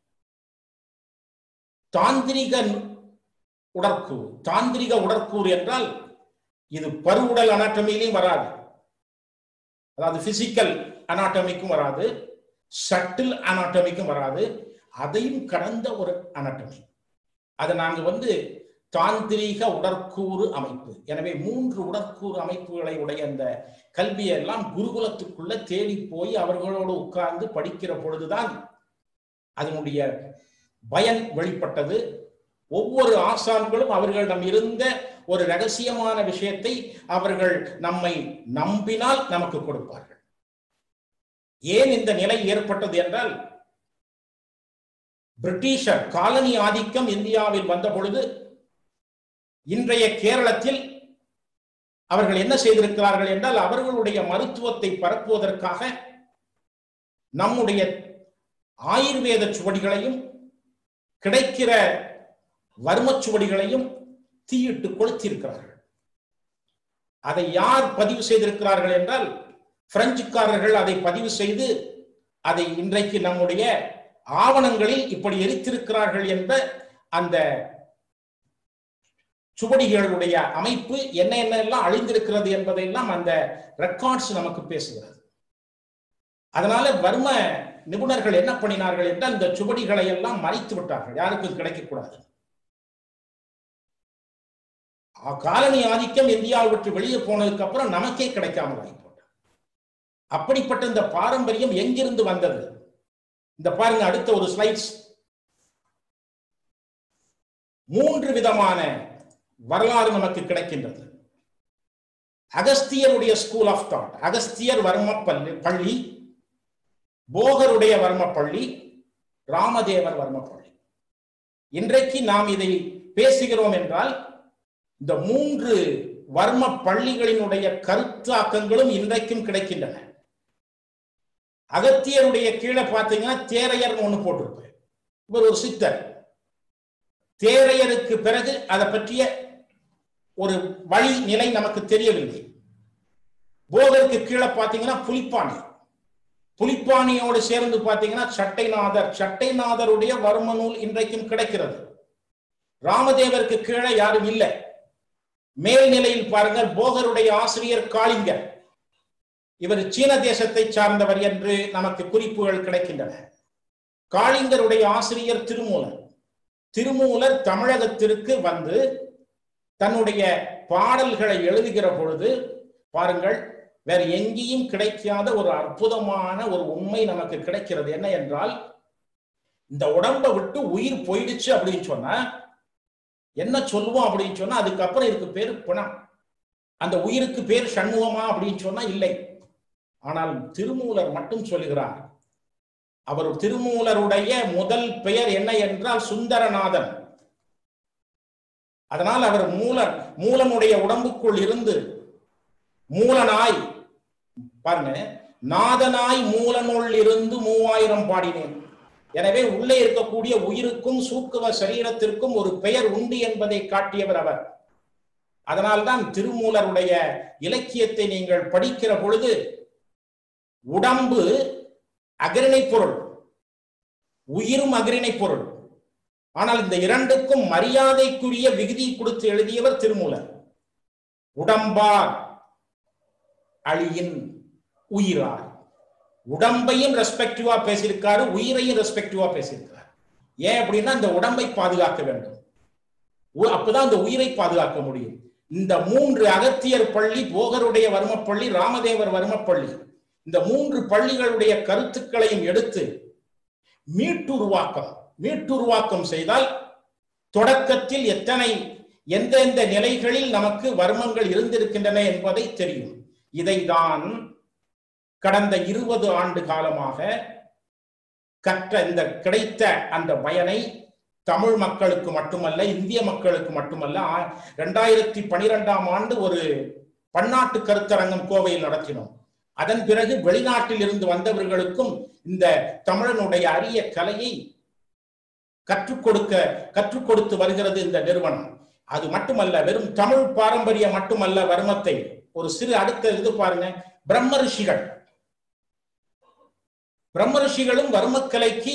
தாந்திரிக உடற்கூறு தாந்திரிக உடற்கூறு என்றால் இது பருவுடல் அனாட்டமிலையும் வராது அதாவது பிசிக்கல் அனாட்டமிக்கும் வராது சட்டில் அனாட்டமிக்கும் வராது அதையும் கடந்த ஒரு அனாட்டமி அதை நாங்க வந்து தாந்திரீக உடற்கூறு அமைப்பு எனவே மூன்று உடற்கூறு அமைப்புகளை உடைய அந்த கல்வியை எல்லாம் குருகுலத்துக்குள்ள தேடி போய் அவர்களோடு உட்கார்ந்து படிக்கிற பொழுதுதான் அதனுடைய பயன் வெளிப்பட்டது ஒவ்வொரு ஆசான்களும் அவர்களிடம் இருந்த ஒரு ரகசியமான விஷயத்தை அவர்கள் நம்மை நம்பினால் நமக்கு கொடுப்பார்கள் ஏன் இந்த நிலை ஏற்பட்டது என்றால் பிரிட்டிஷர் காலனி ஆதிக்கம் இந்தியாவில் வந்த பொழுது இன்றைய கேரளத்தில் அவர்கள் என்ன செய்திருக்கிறார்கள் என்றால் அவர்களுடைய மருத்துவத்தை பரப்புவதற்காக நம்முடைய ஆயுர்வேத சுவடிகளையும் கிடைக்கிற வர்மச் சுவடிகளையும் தீயிட்டு கொளுத்தியிருக்கிறார்கள் அதை யார் பதிவு செய்திருக்கிறார்கள் என்றால் பிரெஞ்சுக்காரர்கள் அதை பதிவு செய்து அதை இன்றைக்கு நம்முடைய ஆவணங்களில் இப்படி எரித்திருக்கிறார்கள் என்ற அந்த சுவடிகளுடைய அமைப்பு என்ன என்ன எல்லாம் அழிந்திருக்கிறது என்பதையெல்லாம் அந்த ரெக்கார்ட்ஸ் நமக்கு பேசுகிறது அதனால வர்ம நிபுணர்கள் என்ன பண்ணினார்கள் என்றால் இந்த சுவடிகளை எல்லாம் மறைத்து விட்டார்கள் யாருக்கும் கிடைக்கக்கூடாது காலனி ஆதிக்கம் இந்தியாவை விட்டு வெளியே போனதுக்கு அப்புறம் நமக்கே கிடைக்காமல் ஆகி அப்படிப்பட்ட இந்த பாரம்பரியம் எங்கிருந்து வந்தது இந்த பாருங்க அடுத்த ஒரு ஸ்லைட்ஸ் மூன்று விதமான வரலாறு நமக்கு கிடைக்கின்றது அகஸ்தியருடைய ஸ்கூல் ஆஃப் தாட் அகஸ்தியர் வர்ம பள்ளி பள்ளி போகருடைய வர்ம பள்ளி ராமதேவர் வர்ம பள்ளி இன்றைக்கு நாம் இதை பேசுகிறோம் என்றால் இந்த மூன்று வர்ம பள்ளிகளினுடைய கருத்தாக்கங்களும் இன்றைக்கும் கிடைக்கின்றன அகத்தியருடைய கீழே பார்த்தீங்கன்னா தேரையர் ஒண்ணு போட்டிருப்பேன் இவர் ஒரு சித்தர் தேரையருக்கு பிறகு அதை பற்றிய ஒரு வழி நிலை நமக்கு தெரியவில்லை போகருக்கு கீழே பார்த்தீங்கன்னா புலிப்பாணி புலிப்பாணியோடு சேர்ந்து பார்த்தீங்கன்னா சட்டைநாதர் சட்டைநாதருடைய வர்ம நூல் இன்றைக்கும் கிடைக்கிறது ராமதேவருக்கு கீழே யாரும் இல்லை மேல்நிலையில் பாருங்கள் போகருடைய ஆசிரியர் காளிங்கர் இவர் சீன தேசத்தை சார்ந்தவர் என்று நமக்கு குறிப்புகள் கிடைக்கின்றன காளிங்கருடைய ஆசிரியர் திருமூலர் திருமூலர் தமிழகத்திற்கு வந்து தன்னுடைய பாடல்களை எழுதுகிற பொழுது பாருங்கள் வேற எங்கேயும் கிடைக்காத ஒரு அற்புதமான ஒரு உண்மை நமக்கு கிடைக்கிறது என்ன என்றால் இந்த உடம்பை விட்டு உயிர் போயிடுச்சு அப்படின்னு சொன்னா என்ன சொல்லுவோம் அப்படின்னு சொன்னா அதுக்கப்புறம் இதுக்கு பேரு பிணம் அந்த உயிருக்கு பேர் சண்முகமா அப்படின்னு சொன்னா இல்லை ஆனால் திருமூலர் மட்டும் சொல்லுகிறார் அவர் திருமூலருடைய முதல் பெயர் என்ன என்றால் சுந்தரநாதன் அதனால் அவர் மூலன் மூலனுடைய உடம்புக்குள் இருந்து மூலனாய் பாருங்க நாதனாய் மூலனுள் இருந்து மூவாயிரம் பாடினேன் எனவே உள்ளே இருக்கக்கூடிய உயிருக்கும் சூக்குவ சரீரத்திற்கும் ஒரு பெயர் உண்டு என்பதை காட்டியவர் அவர் அதனால்தான் திருமூலருடைய இலக்கியத்தை நீங்கள் படிக்கிற பொழுது உடம்பு அகிரிணை பொருள் உயிரும் அகிரிணை பொருள் ஆனால் இந்த இரண்டுக்கும் மரியாதைக்குரிய விகுதி கொடுத்து எழுதியவர் திருமூலர் உடம்பார் அழியின் உயிரார் உடம்பையும் ரெஸ்பெக்டிவா பேசியிருக்காரு உயிரையும் ரெஸ்பெக்டிவா பேசியிருக்காரு ஏன் அப்படின்னா இந்த உடம்பை பாதுகாக்க வேண்டும் அப்பதான் இந்த உயிரை பாதுகாக்க முடியும் இந்த மூன்று அகத்தியர் பள்ளி போகருடைய வர்மப்பள்ளி ராமதேவர் வர்மப்பள்ளி இந்த மூன்று பள்ளிகளுடைய கருத்துக்களையும் எடுத்து மீட்டுருவாக்கம் மீட்டுருவாக்கம் செய்தால் தொடக்கத்தில் எத்தனை எந்தெந்த நிலைகளில் நமக்கு வர்மங்கள் இருந்திருக்கின்றன என்பதை தெரியும் இதைதான் கடந்த இருபது ஆண்டு காலமாக கற்ற இந்த கிடைத்த அந்த பயனை தமிழ் மக்களுக்கு மட்டுமல்ல இந்திய மக்களுக்கு மட்டுமல்ல இரண்டாயிரத்தி பனிரெண்டாம் ஆண்டு ஒரு பன்னாட்டு கருத்தரங்கம் கோவையில் நடத்தினோம் அதன் பிறகு வெளிநாட்டில் இருந்து வந்தவர்களுக்கும் இந்த தமிழனுடைய அரிய கலையை கற்றுக் கொடுக்க கற்றுக் கொடுத்து வருகிறது இந்த நிறுவனம் அது மட்டுமல்ல வெறும் தமிழ் பாரம்பரியம் மட்டுமல்ல வர்மத்தை ஒரு சிறு அடுத்த இது பாருங்க பிரம்ம ரிஷிகள் பிரம்ம ரிஷிகளும் வர்மக்கலைக்கு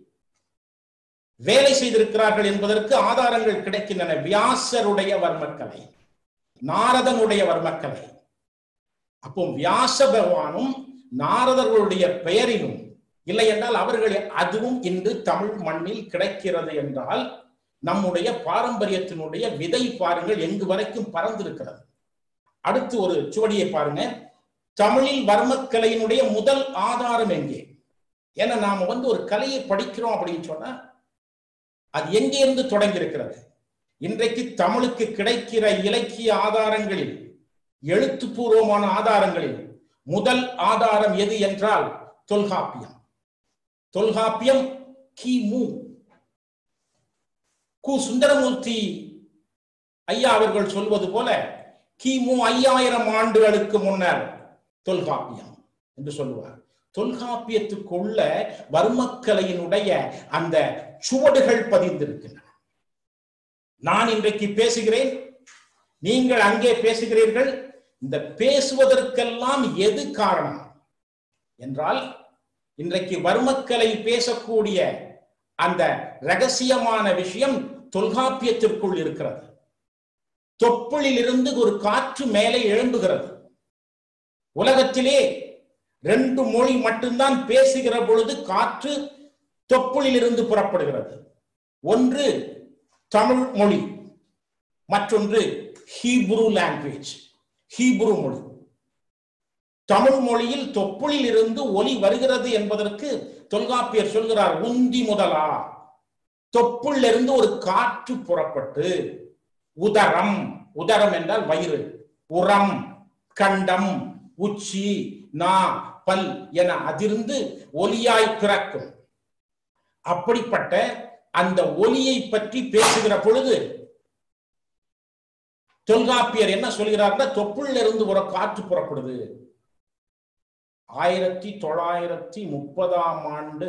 வேலை செய்திருக்கிறார்கள் என்பதற்கு ஆதாரங்கள் கிடைக்கின்றன வியாசருடைய வர்மக்கலை நாரதனுடைய வர்மக்கலை அப்போ வியாச பகவானும் நாரதர்களுடைய பெயரிலும் இல்லை என்றால் அவர்கள் அதுவும் இன்று தமிழ் மண்ணில் கிடைக்கிறது என்றால் நம்முடைய பாரம்பரியத்தினுடைய விதை பாருங்கள் எங்கு வரைக்கும் பறந்திருக்கிறது அடுத்து ஒரு சுவடியை பாருங்க தமிழில் வர்மக்கலையினுடைய முதல் ஆதாரம் எங்கே ஏன்னா நாம வந்து ஒரு கலையை படிக்கிறோம் அப்படின்னு சொன்னா அது எங்கே இருந்து தொடங்கி இருக்கிறது இன்றைக்கு தமிழுக்கு கிடைக்கிற இலக்கிய ஆதாரங்களில் எழுத்துப்பூர்வமான ஆதாரங்களில் முதல் ஆதாரம் எது என்றால் தொல்காப்பியம் தொல்காப்பியம் கிமு கு சுந்தரமூர்த்தி ஐயா அவர்கள் சொல்வது போல கிமு ஐயாயிரம் ஆண்டுகளுக்கு முன்னர் தொல்காப்பியம் என்று சொல்லுவார் தொல்காப்பியத்துக்குள்ள வர்மக்கலையினுடைய அந்த சுவடுகள் பதிந்திருக்கின்றன நான் இன்றைக்கு பேசுகிறேன் நீங்கள் அங்கே பேசுகிறீர்கள் இந்த பேசுவதற்கெல்லாம் எது காரணம் என்றால் இன்றைக்கு வர்மக்கலை பேசக்கூடிய அந்த ரகசியமான விஷயம் தொல்காப்பியத்திற்குள் இருக்கிறது தொப்புளில் இருந்து ஒரு காற்று மேலே எழும்புகிறது உலகத்திலே ரெண்டு மொழி மட்டும்தான் பேசுகிற பொழுது காற்று தொப்புளில் இருந்து புறப்படுகிறது ஒன்று தமிழ் மொழி மற்றொன்று ஹீப்ரு லாங்குவேஜ் ஹீப்ரு மொழி தமிழ் மொழியில் தொப்புளில் இருந்து ஒலி வருகிறது என்பதற்கு தொல்காப்பியர் சொல்கிறார் உந்தி முதலா தொப்புள்ள இருந்து ஒரு காற்று புறப்பட்டு உதரம் உதரம் என்றால் வயிறு உரம் கண்டம் உச்சி நா பல் என அதிர்ந்து ஒலியாய் பிறக்கும் அப்படிப்பட்ட அந்த ஒலியை பற்றி பேசுகிற பொழுது தொல்காப்பியர் என்ன சொல்கிறார்னா தொப்புள்ள இருந்து ஒரு காற்று புறப்படுது ஆயிரத்தி தொள்ளாயிரத்தி முப்பதாம் ஆண்டு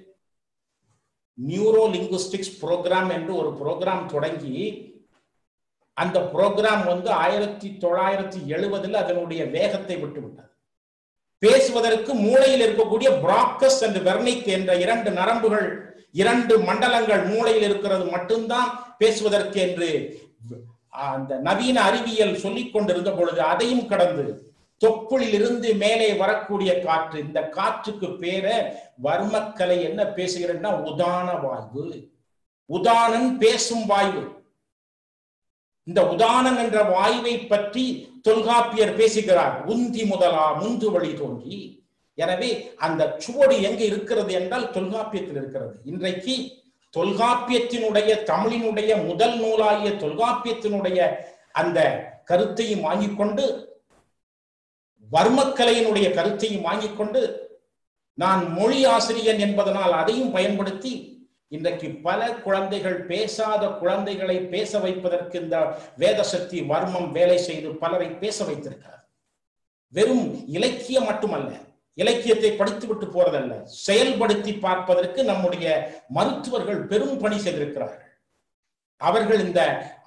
நியூரோ லிங்குஸ்டிக்ஸ் புரோகிராம் என்று ஒரு புரோகிராம் தொடங்கி அந்த புரோகிராம் வந்து ஆயிரத்தி தொள்ளாயிரத்தி எழுபதுல அதனுடைய வேகத்தை விட்டு விட்டது பேசுவதற்கு மூளையில் இருக்கக்கூடிய பிராக்கஸ் அண்ட் வெர்னிக் என்ற இரண்டு நரம்புகள் இரண்டு மண்டலங்கள் மூளையில் இருக்கிறது மட்டும்தான் பேசுவதற்கு என்று அந்த நவீன அறிவியல் சொல்லிக் கொண்டிருந்த பொழுது அதையும் கடந்து தொப்புளில் இருந்து மேலே வரக்கூடிய காற்று இந்த காற்றுக்கு பேர வர்மக்கலை என்ன பேசுகிறேன்னா உதான வாய்வு உதானன் பேசும் வாய்வு இந்த உதானன் என்ற வாயுவை பற்றி தொல்காப்பியர் பேசுகிறார் உந்தி முதலா முந்து வழி தோன்றி எனவே அந்த சுவடு எங்க இருக்கிறது என்றால் தொல்காப்பியத்தில் இருக்கிறது இன்றைக்கு தொல்காப்பியத்தினுடைய தமிழினுடைய முதல் நூலாகிய தொல்காப்பியத்தினுடைய அந்த கருத்தையும் வாங்கிக் கொண்டு வர்மக்கலையினுடைய கருத்தையும் வாங்கிக் கொண்டு நான் மொழி ஆசிரியன் என்பதனால் அதையும் பயன்படுத்தி இன்றைக்கு பல குழந்தைகள் பேசாத குழந்தைகளை பேச வைப்பதற்கு இந்த வேதசக்தி வர்மம் வேலை செய்து பலரை பேச வைத்திருக்கிறார் வெறும் இலக்கியம் மட்டுமல்ல இலக்கியத்தை படித்துவிட்டு போறதல்ல செயல்படுத்தி பார்ப்பதற்கு நம்முடைய மருத்துவர்கள் பெரும் பணி செய்திருக்கிறார்கள் அவர்கள் இந்த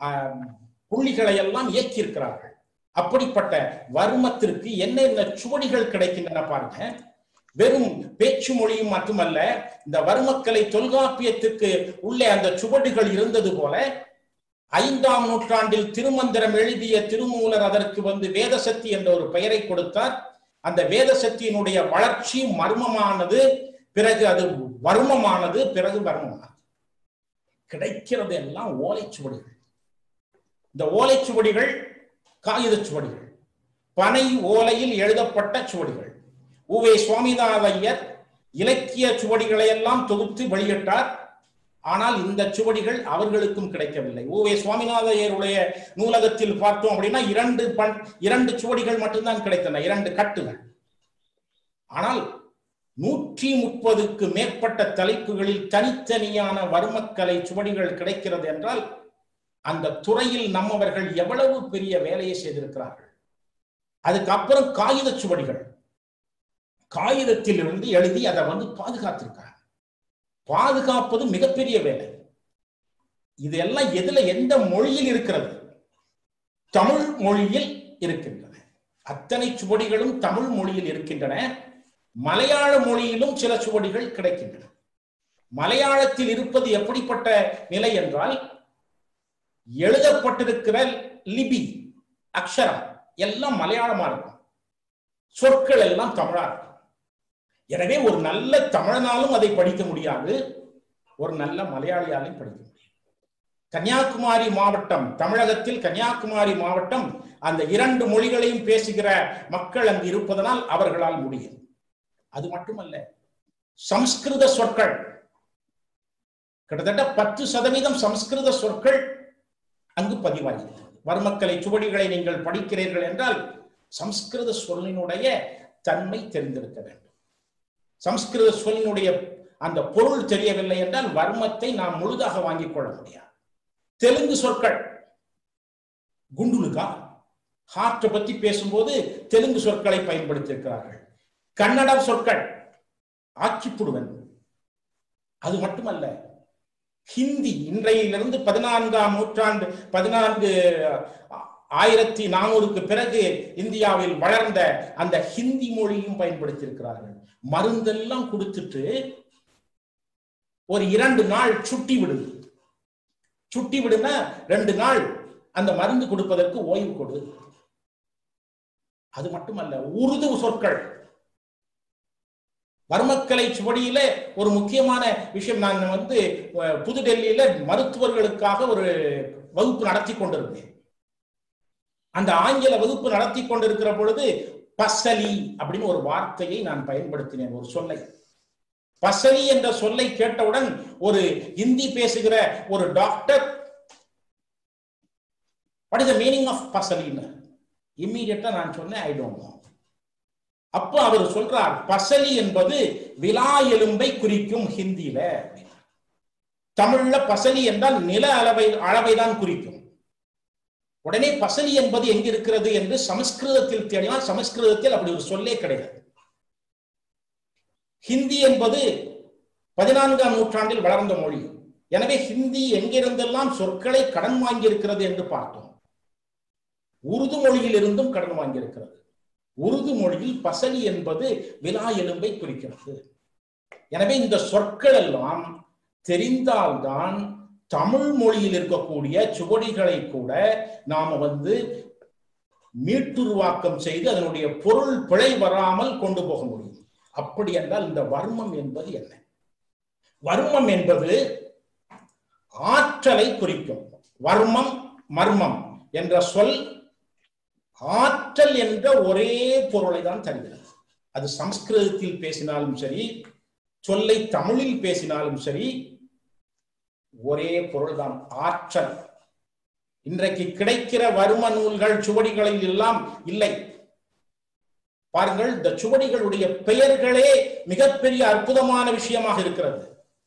புள்ளிகளை எல்லாம் இயக்கியிருக்கிறார்கள் அப்படிப்பட்ட வர்மத்திற்கு என்னென்ன சுவடிகள் கிடைக்கின்றன பாருங்க வெறும் பேச்சு மொழியும் மட்டுமல்ல இந்த வர்மக்கலை தொல்காப்பியத்துக்கு உள்ளே அந்த சுவடுகள் இருந்தது போல ஐந்தாம் நூற்றாண்டில் திருமந்திரம் எழுதிய திருமூலர் அதற்கு வந்து வேதசக்தி என்ற ஒரு பெயரை கொடுத்தார் அந்த வேதசக்தியினுடைய வளர்ச்சி மர்மமானது பிறகு அது வர்மமானது பிறகு வர்மமானது கிடைக்கிறது எல்லாம் ஓலைச்சுவடிகள் இந்த ஓலைச்சுவடிகள் காகித சுவடிகள் பனை ஓலையில் எழுதப்பட்ட சுவடிகள் உவே சுவாமிநாத ஐயர் இலக்கிய சுவடிகளை எல்லாம் தொகுத்து வெளியிட்டார் ஆனால் இந்த சுவடிகள் அவர்களுக்கும் கிடைக்கவில்லை ஓவே சுவாமிநாத ஐயருடைய நூலகத்தில் பார்த்தோம் அப்படின்னா இரண்டு பண் இரண்டு சுவடிகள் மட்டும்தான் கிடைத்தன இரண்டு கட்டுகள் ஆனால் நூற்றி முப்பதுக்கு மேற்பட்ட தலைப்புகளில் தனித்தனியான வர்மக்கலை சுவடிகள் கிடைக்கிறது என்றால் அந்த துறையில் நம்மவர்கள் எவ்வளவு பெரிய வேலையை செய்திருக்கிறார்கள் அதுக்கப்புறம் காகித சுவடிகள் காகிதத்தில் இருந்து எழுதி அதை வந்து பாதுகாத்திருக்காங்க பாதுகாப்பது மிகப்பெரிய வேலை இது எல்லாம் எதுல எந்த மொழியில் இருக்கிறது தமிழ் மொழியில் இருக்கின்றன அத்தனை சுவடிகளும் தமிழ் மொழியில் இருக்கின்றன மலையாள மொழியிலும் சில சுவடிகள் கிடைக்கின்றன மலையாளத்தில் இருப்பது எப்படிப்பட்ட நிலை என்றால் எழுதப்பட்டிருக்கிற லிபி அக்ஷரம் எல்லாம் மலையாளமா இருக்கும் சொற்கள் எல்லாம் தமிழா இருக்கும் எனவே ஒரு நல்ல தமிழனாலும் அதை படிக்க முடியாது ஒரு நல்ல மலையாளியாலையும் படிக்க முடியும் கன்னியாகுமரி மாவட்டம் தமிழகத்தில் கன்னியாகுமரி மாவட்டம் அந்த இரண்டு மொழிகளையும் பேசுகிற மக்கள் அங்கு இருப்பதனால் அவர்களால் முடியும் அது மட்டுமல்ல சம்ஸ்கிருத சொற்கள் கிட்டத்தட்ட பத்து சதவீதம் சம்ஸ்கிருத சொற்கள் அங்கு பதிவாகிறது வர்மக்கலை சுவடிகளை நீங்கள் படிக்கிறீர்கள் என்றால் சம்ஸ்கிருத சொல்லினுடைய தன்மை தெரிந்திருக்க வேண்டும் சம்ஸ்கிருத சொல்லினுடைய அந்த பொருள் தெரியவில்லை என்றால் வர்மத்தை நாம் முழுதாக வாங்கிக் கொள்ள முடியாது தெலுங்கு சொற்கள் குண்டுலுகா ஹார்ட்டை பத்தி பேசும்போது தெலுங்கு சொற்களை பயன்படுத்தியிருக்கிறார்கள் கன்னட சொற்கள் ஆக்கிப்புடுவன் அது மட்டுமல்ல ஹிந்தி இன்றையிலிருந்து பதினான்காம் நூற்றாண்டு பதினான்கு ஆயிரத்தி நானூறுக்கு பிறகு இந்தியாவில் வளர்ந்த அந்த ஹிந்தி மொழியும் பயன்படுத்தியிருக்கிறார்கள் மருந்தெல்லாம் கொடுத்துட்டு ஒரு இரண்டு நாள் சுட்டி விடுது சுட்டி விடுனா ரெண்டு நாள் அந்த மருந்து கொடுப்பதற்கு ஓய்வு கொடு அது மட்டுமல்ல உருது சொற்கள் வர்மக்கலை சுவடியில ஒரு முக்கியமான விஷயம் நான் வந்து புதுடெல்லியில மருத்துவர்களுக்காக ஒரு வகுப்பு நடத்தி கொண்டிருந்தேன் அந்த ஆங்கில வகுப்பு நடத்தி கொண்டிருக்கிற பொழுது பசலி அப்படின்னு ஒரு வார்த்தையை நான் பயன்படுத்தினேன் ஒரு சொல்லை பசலி என்ற சொல்லை கேட்டவுடன் ஒரு இந்தி பேசுகிற ஒரு doctor what is the meaning of பசலின்னு இம்மீடியட்டா நான் சொன்னேன் ஐ டோன்ட் நோ அப்போ அவர் சொல்றார் பசலி என்பது விலா எலும்பை குறிக்கும் ஹிந்தியில தமிழ்ல பசலி என்றால் நில அளவை அளவை தான் குறிக்கும் உடனே பசலி என்பது எங்க இருக்கிறது என்று சமஸ்கிருதத்தில் தேடினால் சமஸ்கிருதத்தில் அப்படி ஒரு சொல்லே கிடையாது ஹிந்தி என்பது பதினான்காம் நூற்றாண்டில் வளர்ந்த மொழி எனவே ஹிந்தி எங்கிருந்தெல்லாம் சொற்களை கடன் வாங்கி இருக்கிறது என்று பார்த்தோம் உருது மொழியில் இருந்தும் கடன் வாங்கி இருக்கிறது உருது மொழியில் பசலி என்பது விலா எலும்பை குறிக்கிறது எனவே இந்த சொற்கள் எல்லாம் தெரிந்தால்தான் தமிழ் மொழியில் இருக்கக்கூடிய சுவடிகளை கூட நாம வந்து மீட்டுருவாக்கம் செய்து அதனுடைய பொருள் பிழை வராமல் கொண்டு போக முடியும் அப்படி என்றால் இந்த வர்மம் என்பது என்ன வர்மம் என்பது ஆற்றலை குறிக்கும் வர்மம் மர்மம் என்ற சொல் ஆற்றல் என்ற ஒரே பொருளை தான் தருகிறது அது சம்ஸ்கிருதத்தில் பேசினாலும் சரி சொல்லை தமிழில் பேசினாலும் சரி ஒரே பொருள் தான் ஆற்றல் இன்றைக்கு கிடைக்கிற வர்ம நூல்கள் சுவடிகளில் எல்லாம் இல்லை பாருங்கள் இந்த சுவடிகளுடைய பெயர்களே மிகப்பெரிய அற்புதமான விஷயமாக இருக்கிறது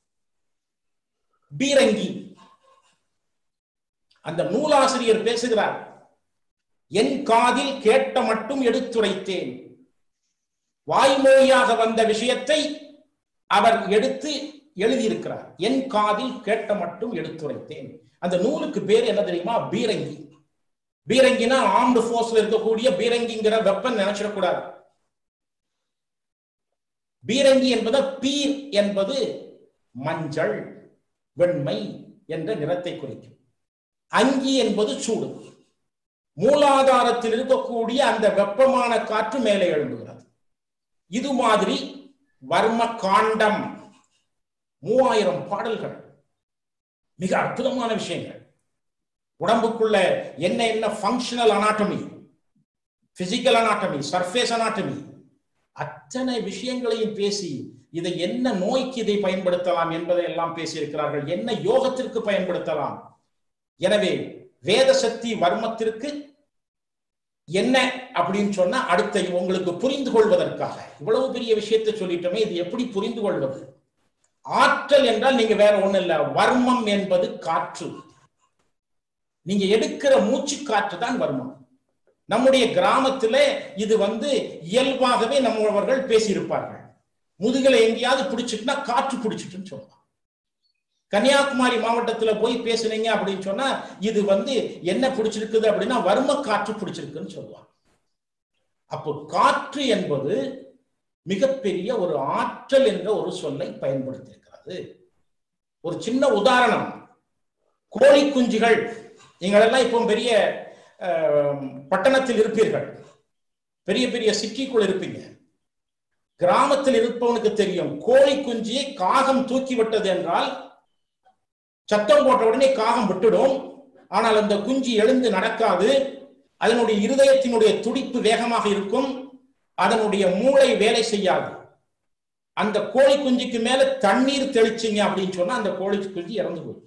பீரங்கி அந்த நூலாசிரியர் பேசுகிறார் என் காதில் கேட்ட மட்டும் எடுத்துரைத்தேன் வாய்மொழியாக வந்த விஷயத்தை அவர் எடுத்து எழுதியிருக்கிறார் என் காதில் கேட்ட மட்டும் எடுத்துரைத்தேன் அந்த நூலுக்கு பேர் என்ன தெரியுமா பீரங்கி பீரங்கினா ஆர்ம்டு போர்ஸ்ல இருக்கக்கூடிய பீரங்கிங்கிற வெப்பன் நினைச்சிடக்கூடாது பீரங்கி என்பது பீர் என்பது மஞ்சள் வெண்மை என்ற நிறத்தை குறிக்கும் அங்கி என்பது சூடு மூலாதாரத்தில் இருக்கக்கூடிய அந்த வெப்பமான காற்று மேலே எழும்புகிறது இது மாதிரி வர்ம காண்டம் மூவாயிரம் பாடல்கள் மிக அற்புதமான விஷயங்கள் உடம்புக்குள்ள என்ன என்ன functional anatomy physical anatomy surface anatomy அத்தனை விஷயங்களையும் பேசி இதை என்ன நோய்க்கு இதை பயன்படுத்தலாம் என்பதை எல்லாம் பேசியிருக்கிறார்கள் என்ன யோகத்திற்கு பயன்படுத்தலாம் எனவே வேத சக்தி வர்மத்திற்கு என்ன அப்படின்னு சொன்னா அடுத்த உங்களுக்கு புரிந்து கொள்வதற்காக இவ்வளவு பெரிய விஷயத்தை சொல்லிட்டோமே இது எப்படி புரிந்து கொள்வது ஆற்றல் என்றால் நீங்க வேற ஒண்ணு இல்ல வர்மம் என்பது காற்று நீங்க எடுக்கிற மூச்சு காற்று தான் வர்மம் நம்முடைய கிராமத்துல இது வந்து இயல்பாகவே நம்மவர்கள் பேசியிருப்பார்கள் முதுகலை எங்கேயாவது பிடிச்சிட்டுனா காற்று பிடிச்சிட்டுன்னு சொல்லலாம் கன்னியாகுமரி மாவட்டத்துல போய் பேசுனீங்க அப்படின்னு சொன்னா இது வந்து என்ன பிடிச்சிருக்குது அப்படின்னா வர்ம காற்று பிடிச்சிருக்குன்னு சொல்லுவாங்க அப்போ காற்று என்பது மிகப்பெரிய ஒரு ஆற்றல் என்ற ஒரு சொல்லை பயன்படுத்தியிருக்கிறது ஒரு சின்ன உதாரணம் கோழி குஞ்சுகள் நீங்களெல்லாம் இப்போ பெரிய பட்டணத்தில் இருப்பீர்கள் பெரிய பெரிய சிட்டிக்குள் இருப்பீங்க கிராமத்தில் இருப்பவனுக்கு தெரியும் கோழி குஞ்சியை காகம் தூக்கி விட்டது என்றால் சத்தம் போட்ட உடனே காகம் விட்டுடும் ஆனால் அந்த குஞ்சு எழுந்து நடக்காது அதனுடைய இருதயத்தினுடைய துடிப்பு வேகமாக இருக்கும் அதனுடைய மூளை வேலை செய்யாது அந்த கோழி குஞ்சுக்கு மேல தண்ணீர் தெளிச்சிங்க அப்படின்னு சொன்னா அந்த கோழி குஞ்சு இறந்து போயிடும்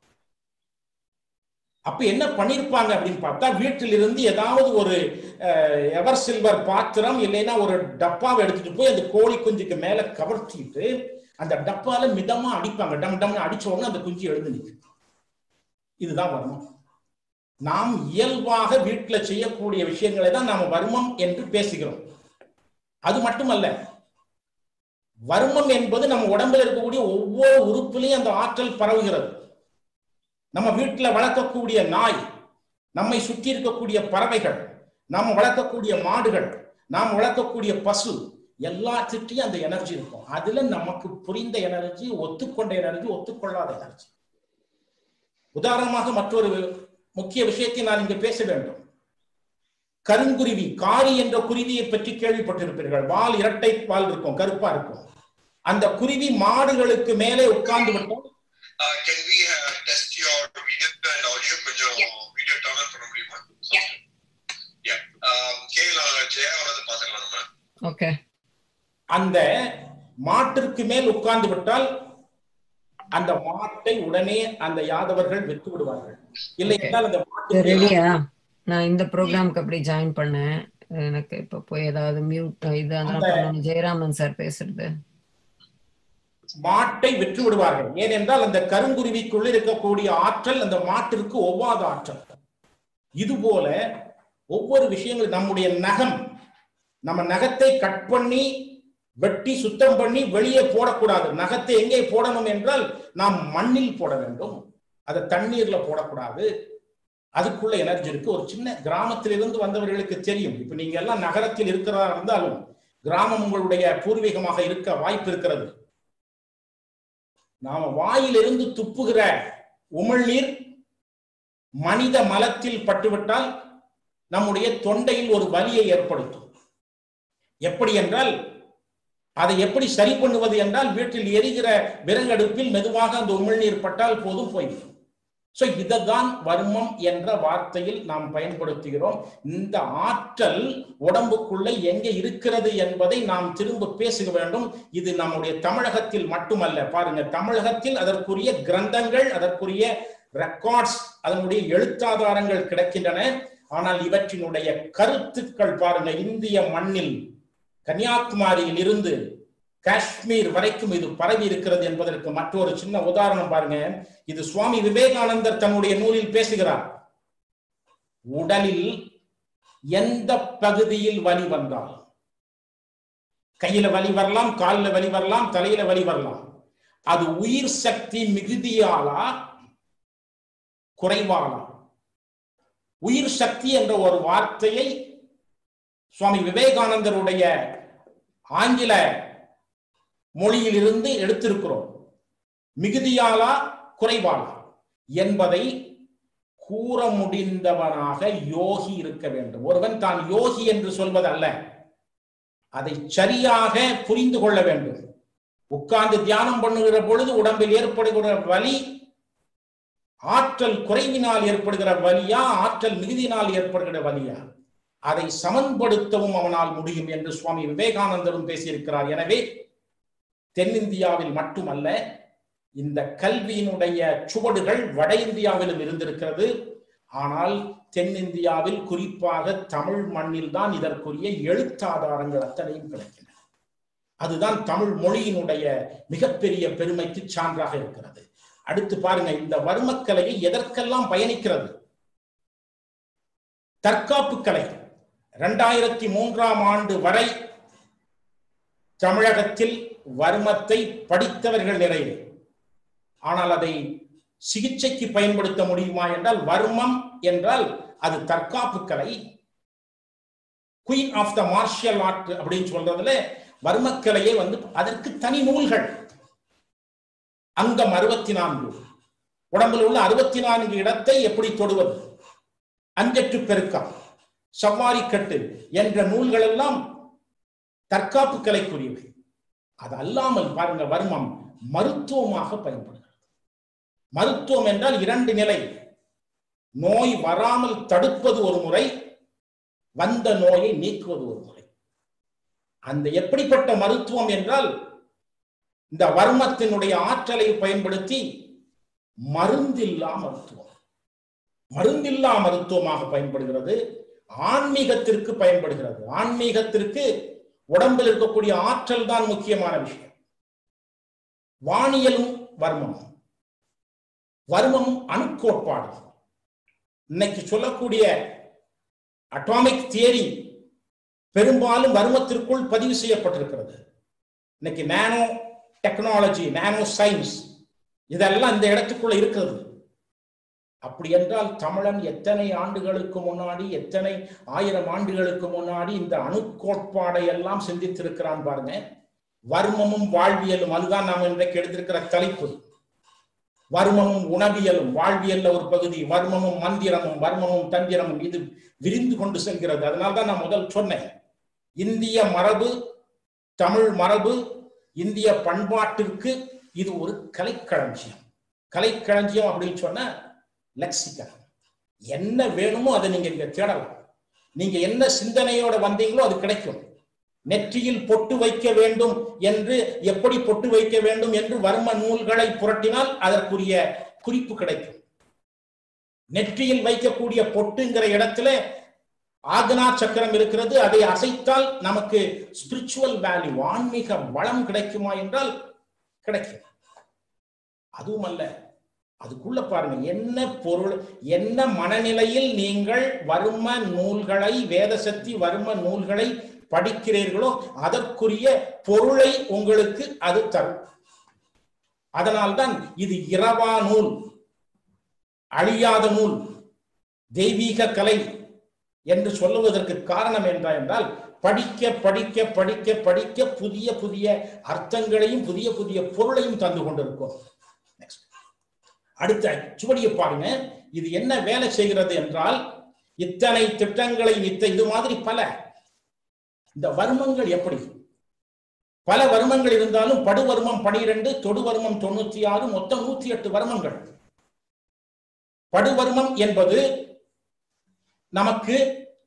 அப்ப என்ன பண்ணிருப்பாங்க அப்படின்னு பார்த்தா வீட்டில் இருந்து ஏதாவது ஒரு எவர் சில்வர் பாத்திரம் இல்லைன்னா ஒரு டப்பாவை எடுத்துட்டு போய் அந்த கோழி குஞ்சுக்கு மேல கவர்த்திட்டு அந்த டப்பால மிதமா அடிப்பாங்க டம் டம்னு அடிச்ச உடனே அந்த குஞ்சு எழுந்து நிற்கும் இதுதான் வர்மம் நாம் இயல்பாக வீட்டுல செய்யக்கூடிய விஷயங்களை தான் நாம வர்மம் என்று பேசுகிறோம் அது மட்டுமல்ல வர்மம் என்பது நம்ம உடம்புல இருக்கக்கூடிய ஒவ்வொரு உறுப்புலையும் அந்த ஆற்றல் பரவுகிறது நம்ம வீட்டுல வளர்க்கக்கூடிய நாய் நம்மை சுற்றி இருக்கக்கூடிய பறவைகள் நாம் வளர்க்கக்கூடிய மாடுகள் நாம் வளர்க்கக்கூடிய பசு எல்லாத்துட்டையும் அந்த எனர்ஜி இருக்கும் அதுல நமக்கு புரிந்த எனர்ஜி ஒத்துக்கொண்ட எனர்ஜி ஒத்துக்கொள்ளாத எனர்ஜி உதாரணமாக மற்றொரு முக்கிய விஷயத்தை நான் இங்கு பேச வேண்டும் கருங்குருவி காரி என்ற குருவியை பற்றி கேள்விப்பட்டிருப்பீர்கள் வால் இரட்டை வால் இருக்கும் கருப்பா இருக்கும் அந்த குருவி மாடுகளுக்கு மேலே உட்கார்ந்து விட்டோம் Uh, can we uh, test your video and audio? கொஞ்சம் வீடியோ டர்ன் ஆன் பண்ண முடியுமா Yeah. Yeah. Um, கேல ஜெயா வரது பாத்துக்கலாம் நம்ம Okay. அந்த மாட்டிற்கு மேல் உட்கார்ந்து விட்டால் அந்த மாட்டை உடனே அந்த யாதவர்கள் விட்டு விடுவார்கள் இல்லை என்றால் அந்த மாட்டுக்கு ரெடியா நான் இந்த ப்ரோக்ராம்க்கு அப்படி ஜாயின் பண்ணேன் எனக்கு இப்ப போய் ஏதாவது மியூட் இது அதெல்லாம் அந்த- பண்ணணும் ஜெயராமன் சார் பேசுறது மாட்டை விற்று விடுவார்கள் ஏனென்றால் அந்த கருங்குருவிக்குள் இருக்கக்கூடிய ஆற்றல் அந்த மாட்டிற்கு ஒவ்வாத ஆற்றல் இதுபோல ஒவ்வொரு விஷயங்கள் நம்முடைய நகம் நம்ம நகத்தை கட் பண்ணி வெட்டி சுத்தம் பண்ணி வெளியே போடக்கூடாது நகத்தை எங்கே போடணும் என்றால் நாம் மண்ணில் போட வேண்டும் அதை தண்ணீர்ல போடக்கூடாது அதுக்குள்ள எனர்ஜி இருக்கு ஒரு சின்ன கிராமத்திலிருந்து வந்தவர்களுக்கு தெரியும் இப்ப நீங்க எல்லாம் நகரத்தில் இருக்கிறதா இருந்தாலும் கிராமம் உங்களுடைய பூர்வீகமாக இருக்க வாய்ப்பு இருக்கிறது நாம வாயிலிருந்து துப்புகிற உமிழ்நீர் மனித மலத்தில் பட்டுவிட்டால் நம்முடைய தொண்டையில் ஒரு வலியை ஏற்படுத்தும் எப்படி என்றால் அதை எப்படி சரி பண்ணுவது என்றால் வீட்டில் எரிகிற விறகடுப்பில் மெதுவாக அந்த உமிழ்நீர் பட்டால் போதும் போய்விடும் சோ இததான் வர்மம் என்ற வார்த்தையில் நாம் பயன்படுத்துகிறோம் இந்த ஆற்றல் உடம்புக்குள்ள எங்கே இருக்கிறது என்பதை நாம் திரும்ப பேசுக வேண்டும் இது நம்முடைய தமிழகத்தில் மட்டுமல்ல பாருங்க தமிழகத்தில் அதற்குரிய கிரந்தங்கள் அதற்குரிய ரெக்கார்ட்ஸ் அதனுடைய எழுத்தாதாரங்கள் கிடைக்கின்றன ஆனால் இவற்றினுடைய கருத்துக்கள் பாருங்க இந்திய மண்ணில் கன்னியாகுமரியில் இருந்து காஷ்மீர் வரைக்கும் இது பரவி இருக்கிறது என்பதற்கு மற்றொரு சின்ன உதாரணம் பாருங்க இது சுவாமி விவேகானந்தர் தன்னுடைய நூலில் பேசுகிறார் உடலில் எந்த பகுதியில் வலி வந்தால் கையில வலி வரலாம் காலில் வலி வரலாம் தலையில வலி வரலாம் அது உயிர் சக்தி மிகுதியாலா குறைவாலா உயிர் சக்தி என்ற ஒரு வார்த்தையை சுவாமி விவேகானந்தருடைய ஆங்கில மொழியிலிருந்து எடுத்திருக்கிறோம் மிகுதியாலா குறைவாலா என்பதை கூற முடிந்தவனாக யோகி இருக்க வேண்டும் ஒருவன் தான் யோகி என்று சொல்வது அல்ல அதை சரியாக புரிந்து கொள்ள வேண்டும் உட்கார்ந்து தியானம் பண்ணுகிற பொழுது உடம்பில் ஏற்படுகிற வலி ஆற்றல் குறைவினால் ஏற்படுகிற வலியா ஆற்றல் மிகுதியினால் ஏற்படுகிற வலியா அதை சமன்படுத்தவும் அவனால் முடியும் என்று சுவாமி விவேகானந்தரும் பேசியிருக்கிறார் எனவே தென்னிந்தியாவில் மட்டுமல்ல இந்த கல்வியினுடைய சுவடுகள் வட இந்தியாவிலும் இருந்திருக்கிறது ஆனால் தென்னிந்தியாவில் குறிப்பாக தமிழ் மண்ணில் தான் இதற்குரிய எழுத்தாதாரங்கள் அத்தனையும் கிடைக்கின்றன அதுதான் தமிழ் மொழியினுடைய மிகப்பெரிய பெருமைக்கு சான்றாக இருக்கிறது அடுத்து பாருங்க இந்த வர்மக்கலையை எதற்கெல்லாம் பயணிக்கிறது தற்காப்பு கலை இரண்டாயிரத்தி மூன்றாம் ஆண்டு வரை தமிழகத்தில் வர்மத்தை படித்தவர்கள் நிறைய ஆனால் அதை சிகிச்சைக்கு பயன்படுத்த முடியுமா என்றால் வர்மம் என்றால் அது தற்காப்பு கலை queen of the martial art அப்படின்னு சொல்றதுல வர்மக்கலையே வந்து அதற்கு தனி நூல்கள் அங்கம் அறுபத்தி நான்கு உடம்பில் உள்ள அறுபத்தி நான்கு இடத்தை எப்படி தொடுவது அஞ்சற்று பெருக்கம் சவ்வாரி கட்டு என்ற நூல்கள் எல்லாம் தற்காப்பு கலைக்குரியவை அது அல்லாமல் பாருங்க வர்மம் மருத்துவமாக பயன்படுகிறது மருத்துவம் என்றால் இரண்டு நிலை நோய் வராமல் தடுப்பது ஒரு முறை வந்த நோயை நீக்குவது ஒரு முறை அந்த எப்படிப்பட்ட மருத்துவம் என்றால் இந்த வர்மத்தினுடைய ஆற்றலை பயன்படுத்தி மருந்தில்லா மருத்துவம் மருந்தில்லா மருத்துவமாக பயன்படுகிறது ஆன்மீகத்திற்கு பயன்படுகிறது ஆன்மீகத்திற்கு உடம்பில் இருக்கக்கூடிய ஆற்றல் தான் முக்கியமான விஷயம் வானியலும் வர்மமும் வர்மமும் அணுக்கோட்பாடு இன்னைக்கு சொல்லக்கூடிய அட்டாமிக் தியரி பெரும்பாலும் வர்மத்திற்குள் பதிவு செய்யப்பட்டிருக்கிறது இன்னைக்கு நானோ டெக்னாலஜி நானோ சயின்ஸ் இதெல்லாம் இந்த இடத்துக்குள்ள இருக்கிறது அப்படி என்றால் தமிழன் எத்தனை ஆண்டுகளுக்கு முன்னாடி எத்தனை ஆயிரம் ஆண்டுகளுக்கு முன்னாடி இந்த அணுக்கோட்பாடை எல்லாம் சிந்தித்திருக்கிறான் பாருங்க வர்மமும் வாழ்வியலும் அதுதான் நாம் இன்றைக்கு எடுத்திருக்கிற தலைப்பு வர்மமும் உணவியலும் வாழ்வியல்ல ஒரு பகுதி வர்மமும் மந்திரமும் வர்மமும் தந்திரமும் இது விரிந்து கொண்டு செல்கிறது அதனால்தான் நான் முதல் சொன்னேன் இந்திய மரபு தமிழ் மரபு இந்திய பண்பாட்டிற்கு இது ஒரு கலைக்களஞ்சியம் கலைக்களஞ்சியம் அப்படின்னு சொன்ன லெக்சிக்கன் என்ன வேணுமோ அதை நீங்க இங்க தேடலாம் நீங்க என்ன சிந்தனையோட வந்தீங்களோ அது கிடைக்கும் நெற்றியில் பொட்டு வைக்க வேண்டும் என்று எப்படி பொட்டு வைக்க வேண்டும் என்று வர்ம நூல்களை புரட்டினால் அதற்குரிய குறிப்பு கிடைக்கும் நெற்றியில் வைக்கக்கூடிய பொட்டுங்கிற இடத்துல ஆக்னா சக்கரம் இருக்கிறது அதை அசைத்தால் நமக்கு ஸ்பிரிச்சுவல் வேல்யூ ஆன்மீக வளம் கிடைக்குமா என்றால் கிடைக்கும் அதுவும் அல்ல அதுக்குள்ள பாருங்க என்ன பொருள் என்ன மனநிலையில் நீங்கள் வர்ம நூல்களை வேதசக்தி வர்ம நூல்களை படிக்கிறீர்களோ அதற்குரிய பொருளை உங்களுக்கு அது தரும் அதனால்தான் இது இரவா நூல் அழியாத நூல் தெய்வீக கலை என்று சொல்லுவதற்கு காரணம் என்ன என்றால் படிக்க படிக்க படிக்க படிக்க புதிய புதிய அர்த்தங்களையும் புதிய புதிய பொருளையும் தந்து கொண்டிருக்கும் Next. அடுத்த சுவடியை பாருங்க இது என்ன வேலை செய்கிறது என்றால் இத்தனை திட்டங்களை இத்த இது மாதிரி பல இந்த வர்மங்கள் எப்படி பல வர்மங்கள் இருந்தாலும் படுவர்மம் பனிரெண்டு தொடுவர்மம் தொண்ணூத்தி ஆறு மொத்தம் நூத்தி எட்டு வர்மங்கள் படுவர்மம் என்பது நமக்கு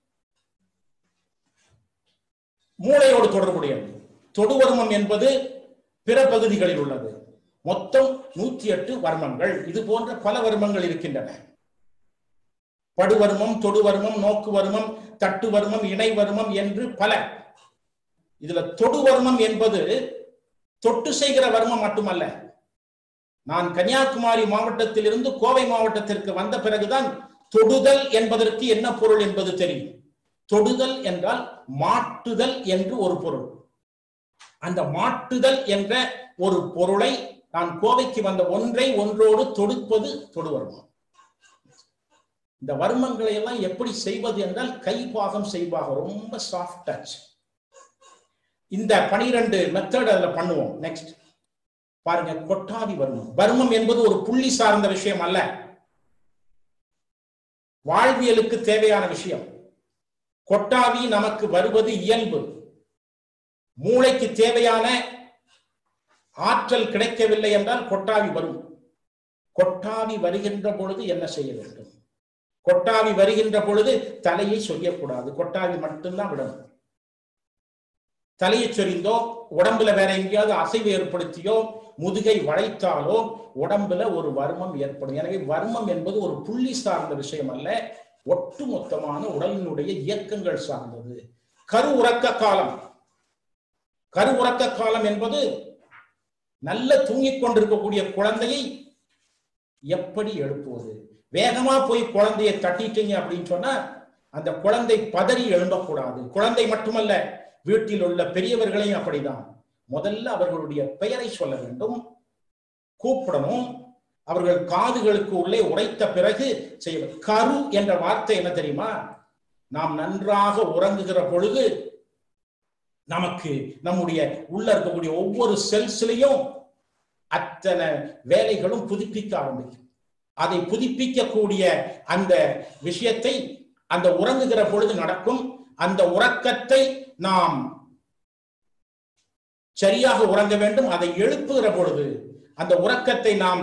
மூளையோடு தொடர்புடையது தொடுவர்மம் என்பது பிற பகுதிகளில் உள்ளது மொத்தம் நூத்தி எட்டு வர்மங்கள் இது போன்ற பல வர்மங்கள் இருக்கின்றன படுவர்மம் தொடுவர்மம் நோக்கு வர்மம் தட்டு வர்மம் இணை வர்மம் என்று பல இதுல தொடுவர்மம் என்பது தொட்டு செய்கிற வர்மம் மட்டுமல்ல நான் கன்னியாகுமரி மாவட்டத்தில் இருந்து கோவை மாவட்டத்திற்கு வந்த பிறகுதான் தொடுதல் என்பதற்கு என்ன பொருள் என்பது தெரியும் தொடுதல் என்றால் மாட்டுதல் என்று ஒரு பொருள் அந்த மாட்டுதல் என்ற ஒரு பொருளை நான் கோவைக்கு வந்த ஒன்றை ஒன்றோடு தொடுப்பது தொடுவர்மம் இந்த வர்மங்களை எல்லாம் எப்படி செய்வது என்றால் கைபாகம் செய்வாக ரொம்ப சாஃப்ட் டச் இந்த பனிரெண்டு மெத்தட் அதுல பண்ணுவோம் நெக்ஸ்ட் பாருங்க கொட்டாவி வர்மம் வர்மம் என்பது ஒரு புள்ளி சார்ந்த விஷயம் அல்ல வாழ்வியலுக்கு தேவையான விஷயம் கொட்டாவி நமக்கு வருவது இயல்பு மூளைக்கு தேவையான ஆற்றல் கிடைக்கவில்லை என்றால் கொட்டாவி வரும் கொட்டாவி வருகின்ற பொழுது என்ன செய்ய வேண்டும் கொட்டாவி வருகின்ற பொழுது தலையை சொரியக்கூடாது கொட்டாவி மட்டும்தான் விடணும் தலையை சொரிந்தோ உடம்புல வேற எங்கேயாவது அசைவு ஏற்படுத்தியோ முதுகை வளைத்தாலோ உடம்புல ஒரு வர்மம் ஏற்படும் எனவே வர்மம் என்பது ஒரு புள்ளி சார்ந்த விஷயம் அல்ல ஒட்டுமொத்தமான உடலினுடைய இயக்கங்கள் சார்ந்தது கரு உறக்க காலம் கரு உறக்க காலம் என்பது நல்ல தூங்கிக் கொண்டிருக்கக்கூடிய குழந்தையை எப்படி எழுப்புவது வேகமா போய் குழந்தையை தட்டிட்டீங்க அப்படின்னு சொன்னா அந்த குழந்தை பதறி எழும்பக்கூடாது குழந்தை மட்டுமல்ல வீட்டில் உள்ள பெரியவர்களையும் அப்படிதான் முதல்ல அவர்களுடைய பெயரை சொல்ல வேண்டும் கூப்பிடணும் அவர்கள் காதுகளுக்கு உள்ளே உரைத்த பிறகு செய்ய கரு என்ற வார்த்தை என்ன தெரியுமா நாம் நன்றாக உறங்குகிற பொழுது நமக்கு நம்முடைய உள்ள இருக்கக்கூடிய ஒவ்வொரு செல்ஸ்லையும் அத்தனை வேலைகளும் புதுப்பிக்க ஆரம்பிக்கும் அதை புதுப்பிக்கக்கூடிய அந்த விஷயத்தை அந்த உறங்குகிற பொழுது நடக்கும் அந்த உறக்கத்தை நாம் சரியாக உறங்க வேண்டும் அதை எழுப்புகிற பொழுது அந்த உறக்கத்தை நாம்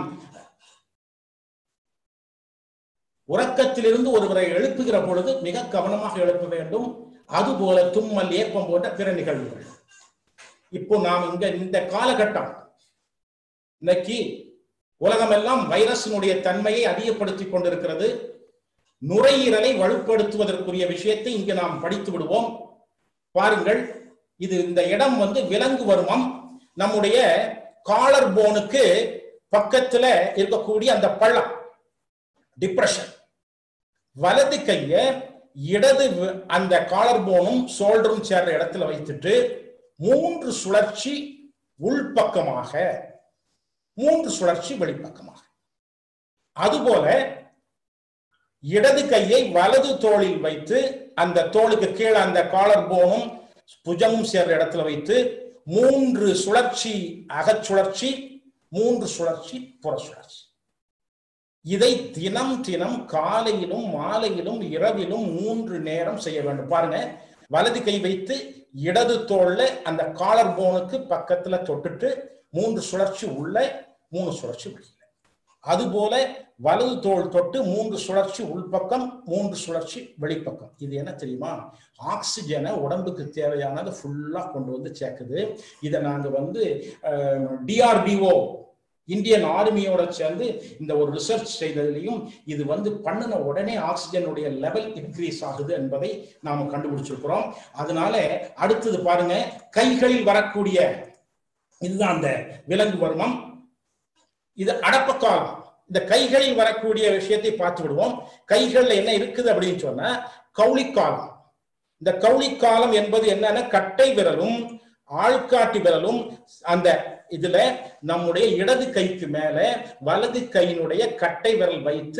உறக்கத்திலிருந்து ஒருவரை எழுப்புகிற பொழுது மிக கவனமாக எழுப்ப வேண்டும் அதுபோல தும்மல் ஏப்பம் போன்ற பிற நிகழ்வுகள் இப்போ நாம் இங்க இந்த காலகட்டம் இன்னைக்கு உலகமெல்லாம் வைரஸினுடைய தன்மையை அதிகப்படுத்திக் கொண்டிருக்கிறது நுரையீரலை வலுப்படுத்துவதற்குரிய விஷயத்தை இங்கு நாம் படித்து விடுவோம் பாருங்கள் இது இந்த இடம் வந்து விலங்கு வருமம் நம்முடைய காலர் போனுக்கு பக்கத்துல இருக்கக்கூடிய அந்த பள்ளம் டிப்ரெஷன் வலது கைய இடது வி- அந்த காலர் போனும் ஷோல்டரும் சேர்ற இடத்துல வைத்துட்டு மூன்று சுழற்சி உள்பக்கமாக மூன்று சுழற்சி வெளிப்பக்கமாக அதுபோல இடது கையை வலது தோளில் வைத்து அந்த தோளுக்கு கீழே அந்த காலர் போனும் புஜமும் சேர்ற இடத்துல வைத்து மூன்று சுழற்சி அகச்சுழற்சி மூன்று சுழற்சி புற சுழற்சி இதை தினம் தினம் காலையிலும் மாலையிலும் இரவிலும் மூன்று நேரம் செய்ய வேண்டும் பாருங்க வலது கை வைத்து இடது தோல்ல அந்த காலர் போனுக்கு பக்கத்துல தொட்டுட்டு மூன்று சுழற்சி உள்ள மூணு சுழற்சி வெளியில அதுபோல வலது தோல் தொட்டு மூன்று சுழற்சி உள்பக்கம் மூன்று சுழற்சி வெளிப்பக்கம் இது என்ன தெரியுமா ஆக்சிஜனை உடம்புக்கு தேவையானதை ஃபுல்லா கொண்டு வந்து சேர்க்குது இதை நாங்க வந்து டிஆர்டிஓ இந்தியன் ஆர்மியோட சேர்ந்து இந்த ஒரு ரிசர்ச் செய்ததுலையும் இது வந்து பண்ணின உடனே ஆக்சிஜனுடைய லெவல் இன்க்ரீஸ் ஆகுது என்பதை நாம கண்டுபிடிச்சிருக்கிறோம் அதனால அடுத்தது பாருங்க கைகளில் வரக்கூடிய இதுதான் அந்த விலங்கு வர்மம் இது அடப்பக்காலம் இந்த கைகளில் வரக்கூடிய விஷயத்தை பார்த்து விடுவோம் கைகள்ல என்ன இருக்குது அப்படின்னு சொன்னா கவுளிக்காலம் இந்த கவுளிக்காலம் என்பது என்னன்னா கட்டை விரலும் ஆள்காட்டி விரலும் அந்த இதுல நம்முடைய இடது கைக்கு மேல வலது கையினுடைய கட்டை விரல் வைத்து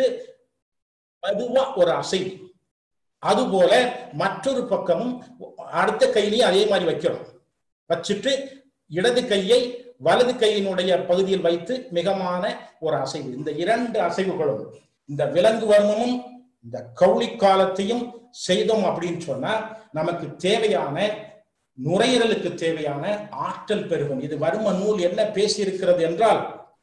மெதுவா ஒரு அசைவு அதுபோல மற்றொரு பக்கமும் அடுத்த கையிலையும் அதே மாதிரி வைக்கிறோம் வச்சுட்டு இடது கையை வலது கையினுடைய பகுதியில் வைத்து மிகமான ஒரு அசைவு இந்த இரண்டு அசைவுகளும் இந்த விலங்கு வர்மமும் இந்த கவுளி காலத்தையும் செய்தோம் அப்படின்னு சொன்னா நமக்கு தேவையான நுரையீரலுக்கு தேவையான ஆற்றல் பெருகும் இது வர்ம நூல் என்ன பேசியிருக்கிறது என்றால்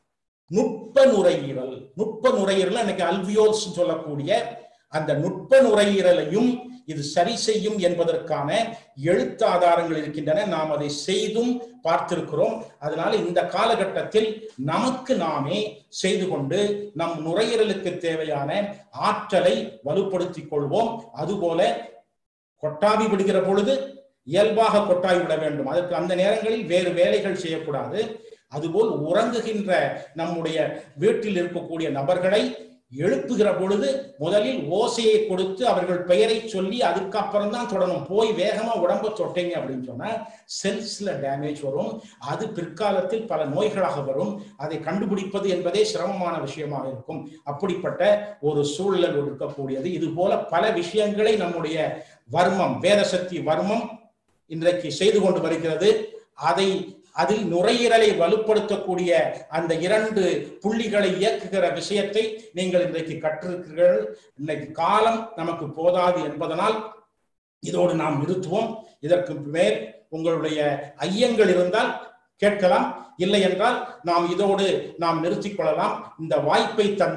நுட்ப நுரையீரல் நுட்ப நுரையீரல் இன்னைக்கு அல்வியோல்ஸ் சொல்லக்கூடிய அந்த நுட்ப நுரையீரலையும் இது சரி செய்யும் என்பதற்கான எழுத்து ஆதாரங்கள் இருக்கின்றன நாம் அதை செய்தும் பார்த்திருக்கிறோம் அதனால இந்த காலகட்டத்தில் நமக்கு நாமே செய்து கொண்டு நம் நுரையீரலுக்கு தேவையான ஆற்றலை வலுப்படுத்திக் கொள்வோம் அதுபோல கொட்டாவி விடுகிற பொழுது இயல்பாக கொட்டாவி விட வேண்டும் அதற்கு அந்த நேரங்களில் வேறு வேலைகள் செய்யக்கூடாது அதுபோல் உறங்குகின்ற நம்முடைய வீட்டில் இருக்கக்கூடிய நபர்களை எழுப்புகிற பொழுது முதலில் ஓசையை கொடுத்து அவர்கள் பெயரை சொல்லி அதுக்கப்புறம் தான் தொடரும் போய் வேகமா உடம்ப தொட்டீங்க அப்படின்னு சொன்னா செல்ஸ்ல டேமேஜ் வரும் அது பிற்காலத்தில் பல நோய்களாக வரும் அதை கண்டுபிடிப்பது என்பதே சிரமமான விஷயமாக இருக்கும் அப்படிப்பட்ட ஒரு சூழல் இருக்கக்கூடியது இது போல பல விஷயங்களை நம்முடைய வர்மம் வேதசக்தி வர்மம் இன்றைக்கு செய்து கொண்டு வருகிறது அதை அதில் நுரையீரலை வலுப்படுத்தக்கூடிய அந்த இரண்டு புள்ளிகளை இயக்குகிற விஷயத்தை நீங்கள் இன்றைக்கு கற்றிருக்கிறீர்கள் இன்னைக்கு காலம் நமக்கு போதாது என்பதனால் இதோடு நாம் நிறுத்துவோம் இதற்கு மேல் உங்களுடைய ஐயங்கள் இருந்தால் கேட்கலாம் இல்லை என்றால் நாம் இதோடு நாம் நிறுத்திக் கொள்ளலாம் இந்த வாய்ப்பை தந்த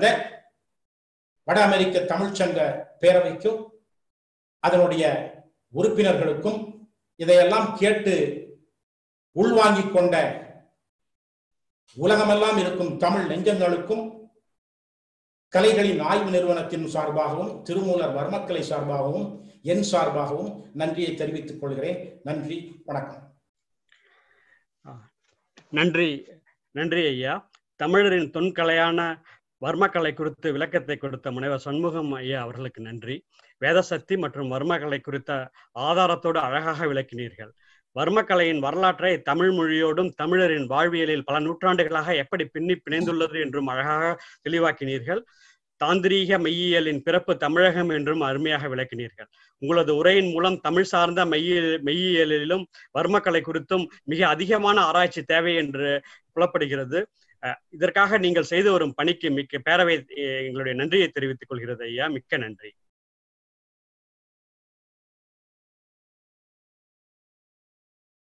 வட அமெரிக்க தமிழ்ச்சங்க பேரவைக்கும் அதனுடைய உறுப்பினர்களுக்கும் இதையெல்லாம் கேட்டு உள்வாங்கிக் கொண்ட உலகமெல்லாம் இருக்கும் தமிழ் நெஞ்சங்களுக்கும் கலைகளின் ஆய்வு நிறுவனத்தின் சார்பாகவும் திருமூலர் வர்மக்கலை சார்பாகவும் என் சார்பாகவும் நன்றியை தெரிவித்துக் கொள்கிறேன் நன்றி வணக்கம் நன்றி நன்றி ஐயா தமிழரின் தொன்கலையான வர்மக்கலை குறித்து விளக்கத்தை கொடுத்த முனைவர் சண்முகம் ஐயா அவர்களுக்கு நன்றி வேதசக்தி மற்றும் வர்மக்கலை குறித்த ஆதாரத்தோடு அழகாக விளக்கினீர்கள் வர்மக்கலையின் வரலாற்றை தமிழ் மொழியோடும் தமிழரின் வாழ்வியலில் பல நூற்றாண்டுகளாக எப்படி பின்னி பிணைந்துள்ளது என்றும் அழகாக தெளிவாக்கினீர்கள் தாந்திரீக மெய்யியலின் பிறப்பு தமிழகம் என்றும் அருமையாக விளக்கினீர்கள் உங்களது உரையின் மூலம் தமிழ் சார்ந்த மெய்யியல் மெய்யியலிலும் வர்மக்கலை குறித்தும் மிக அதிகமான ஆராய்ச்சி தேவை என்று புலப்படுகிறது இதற்காக நீங்கள் செய்து வரும் பணிக்கு மிக்க பேரவை எங்களுடைய நன்றியை தெரிவித்துக் கொள்கிறது ஐயா மிக்க நன்றி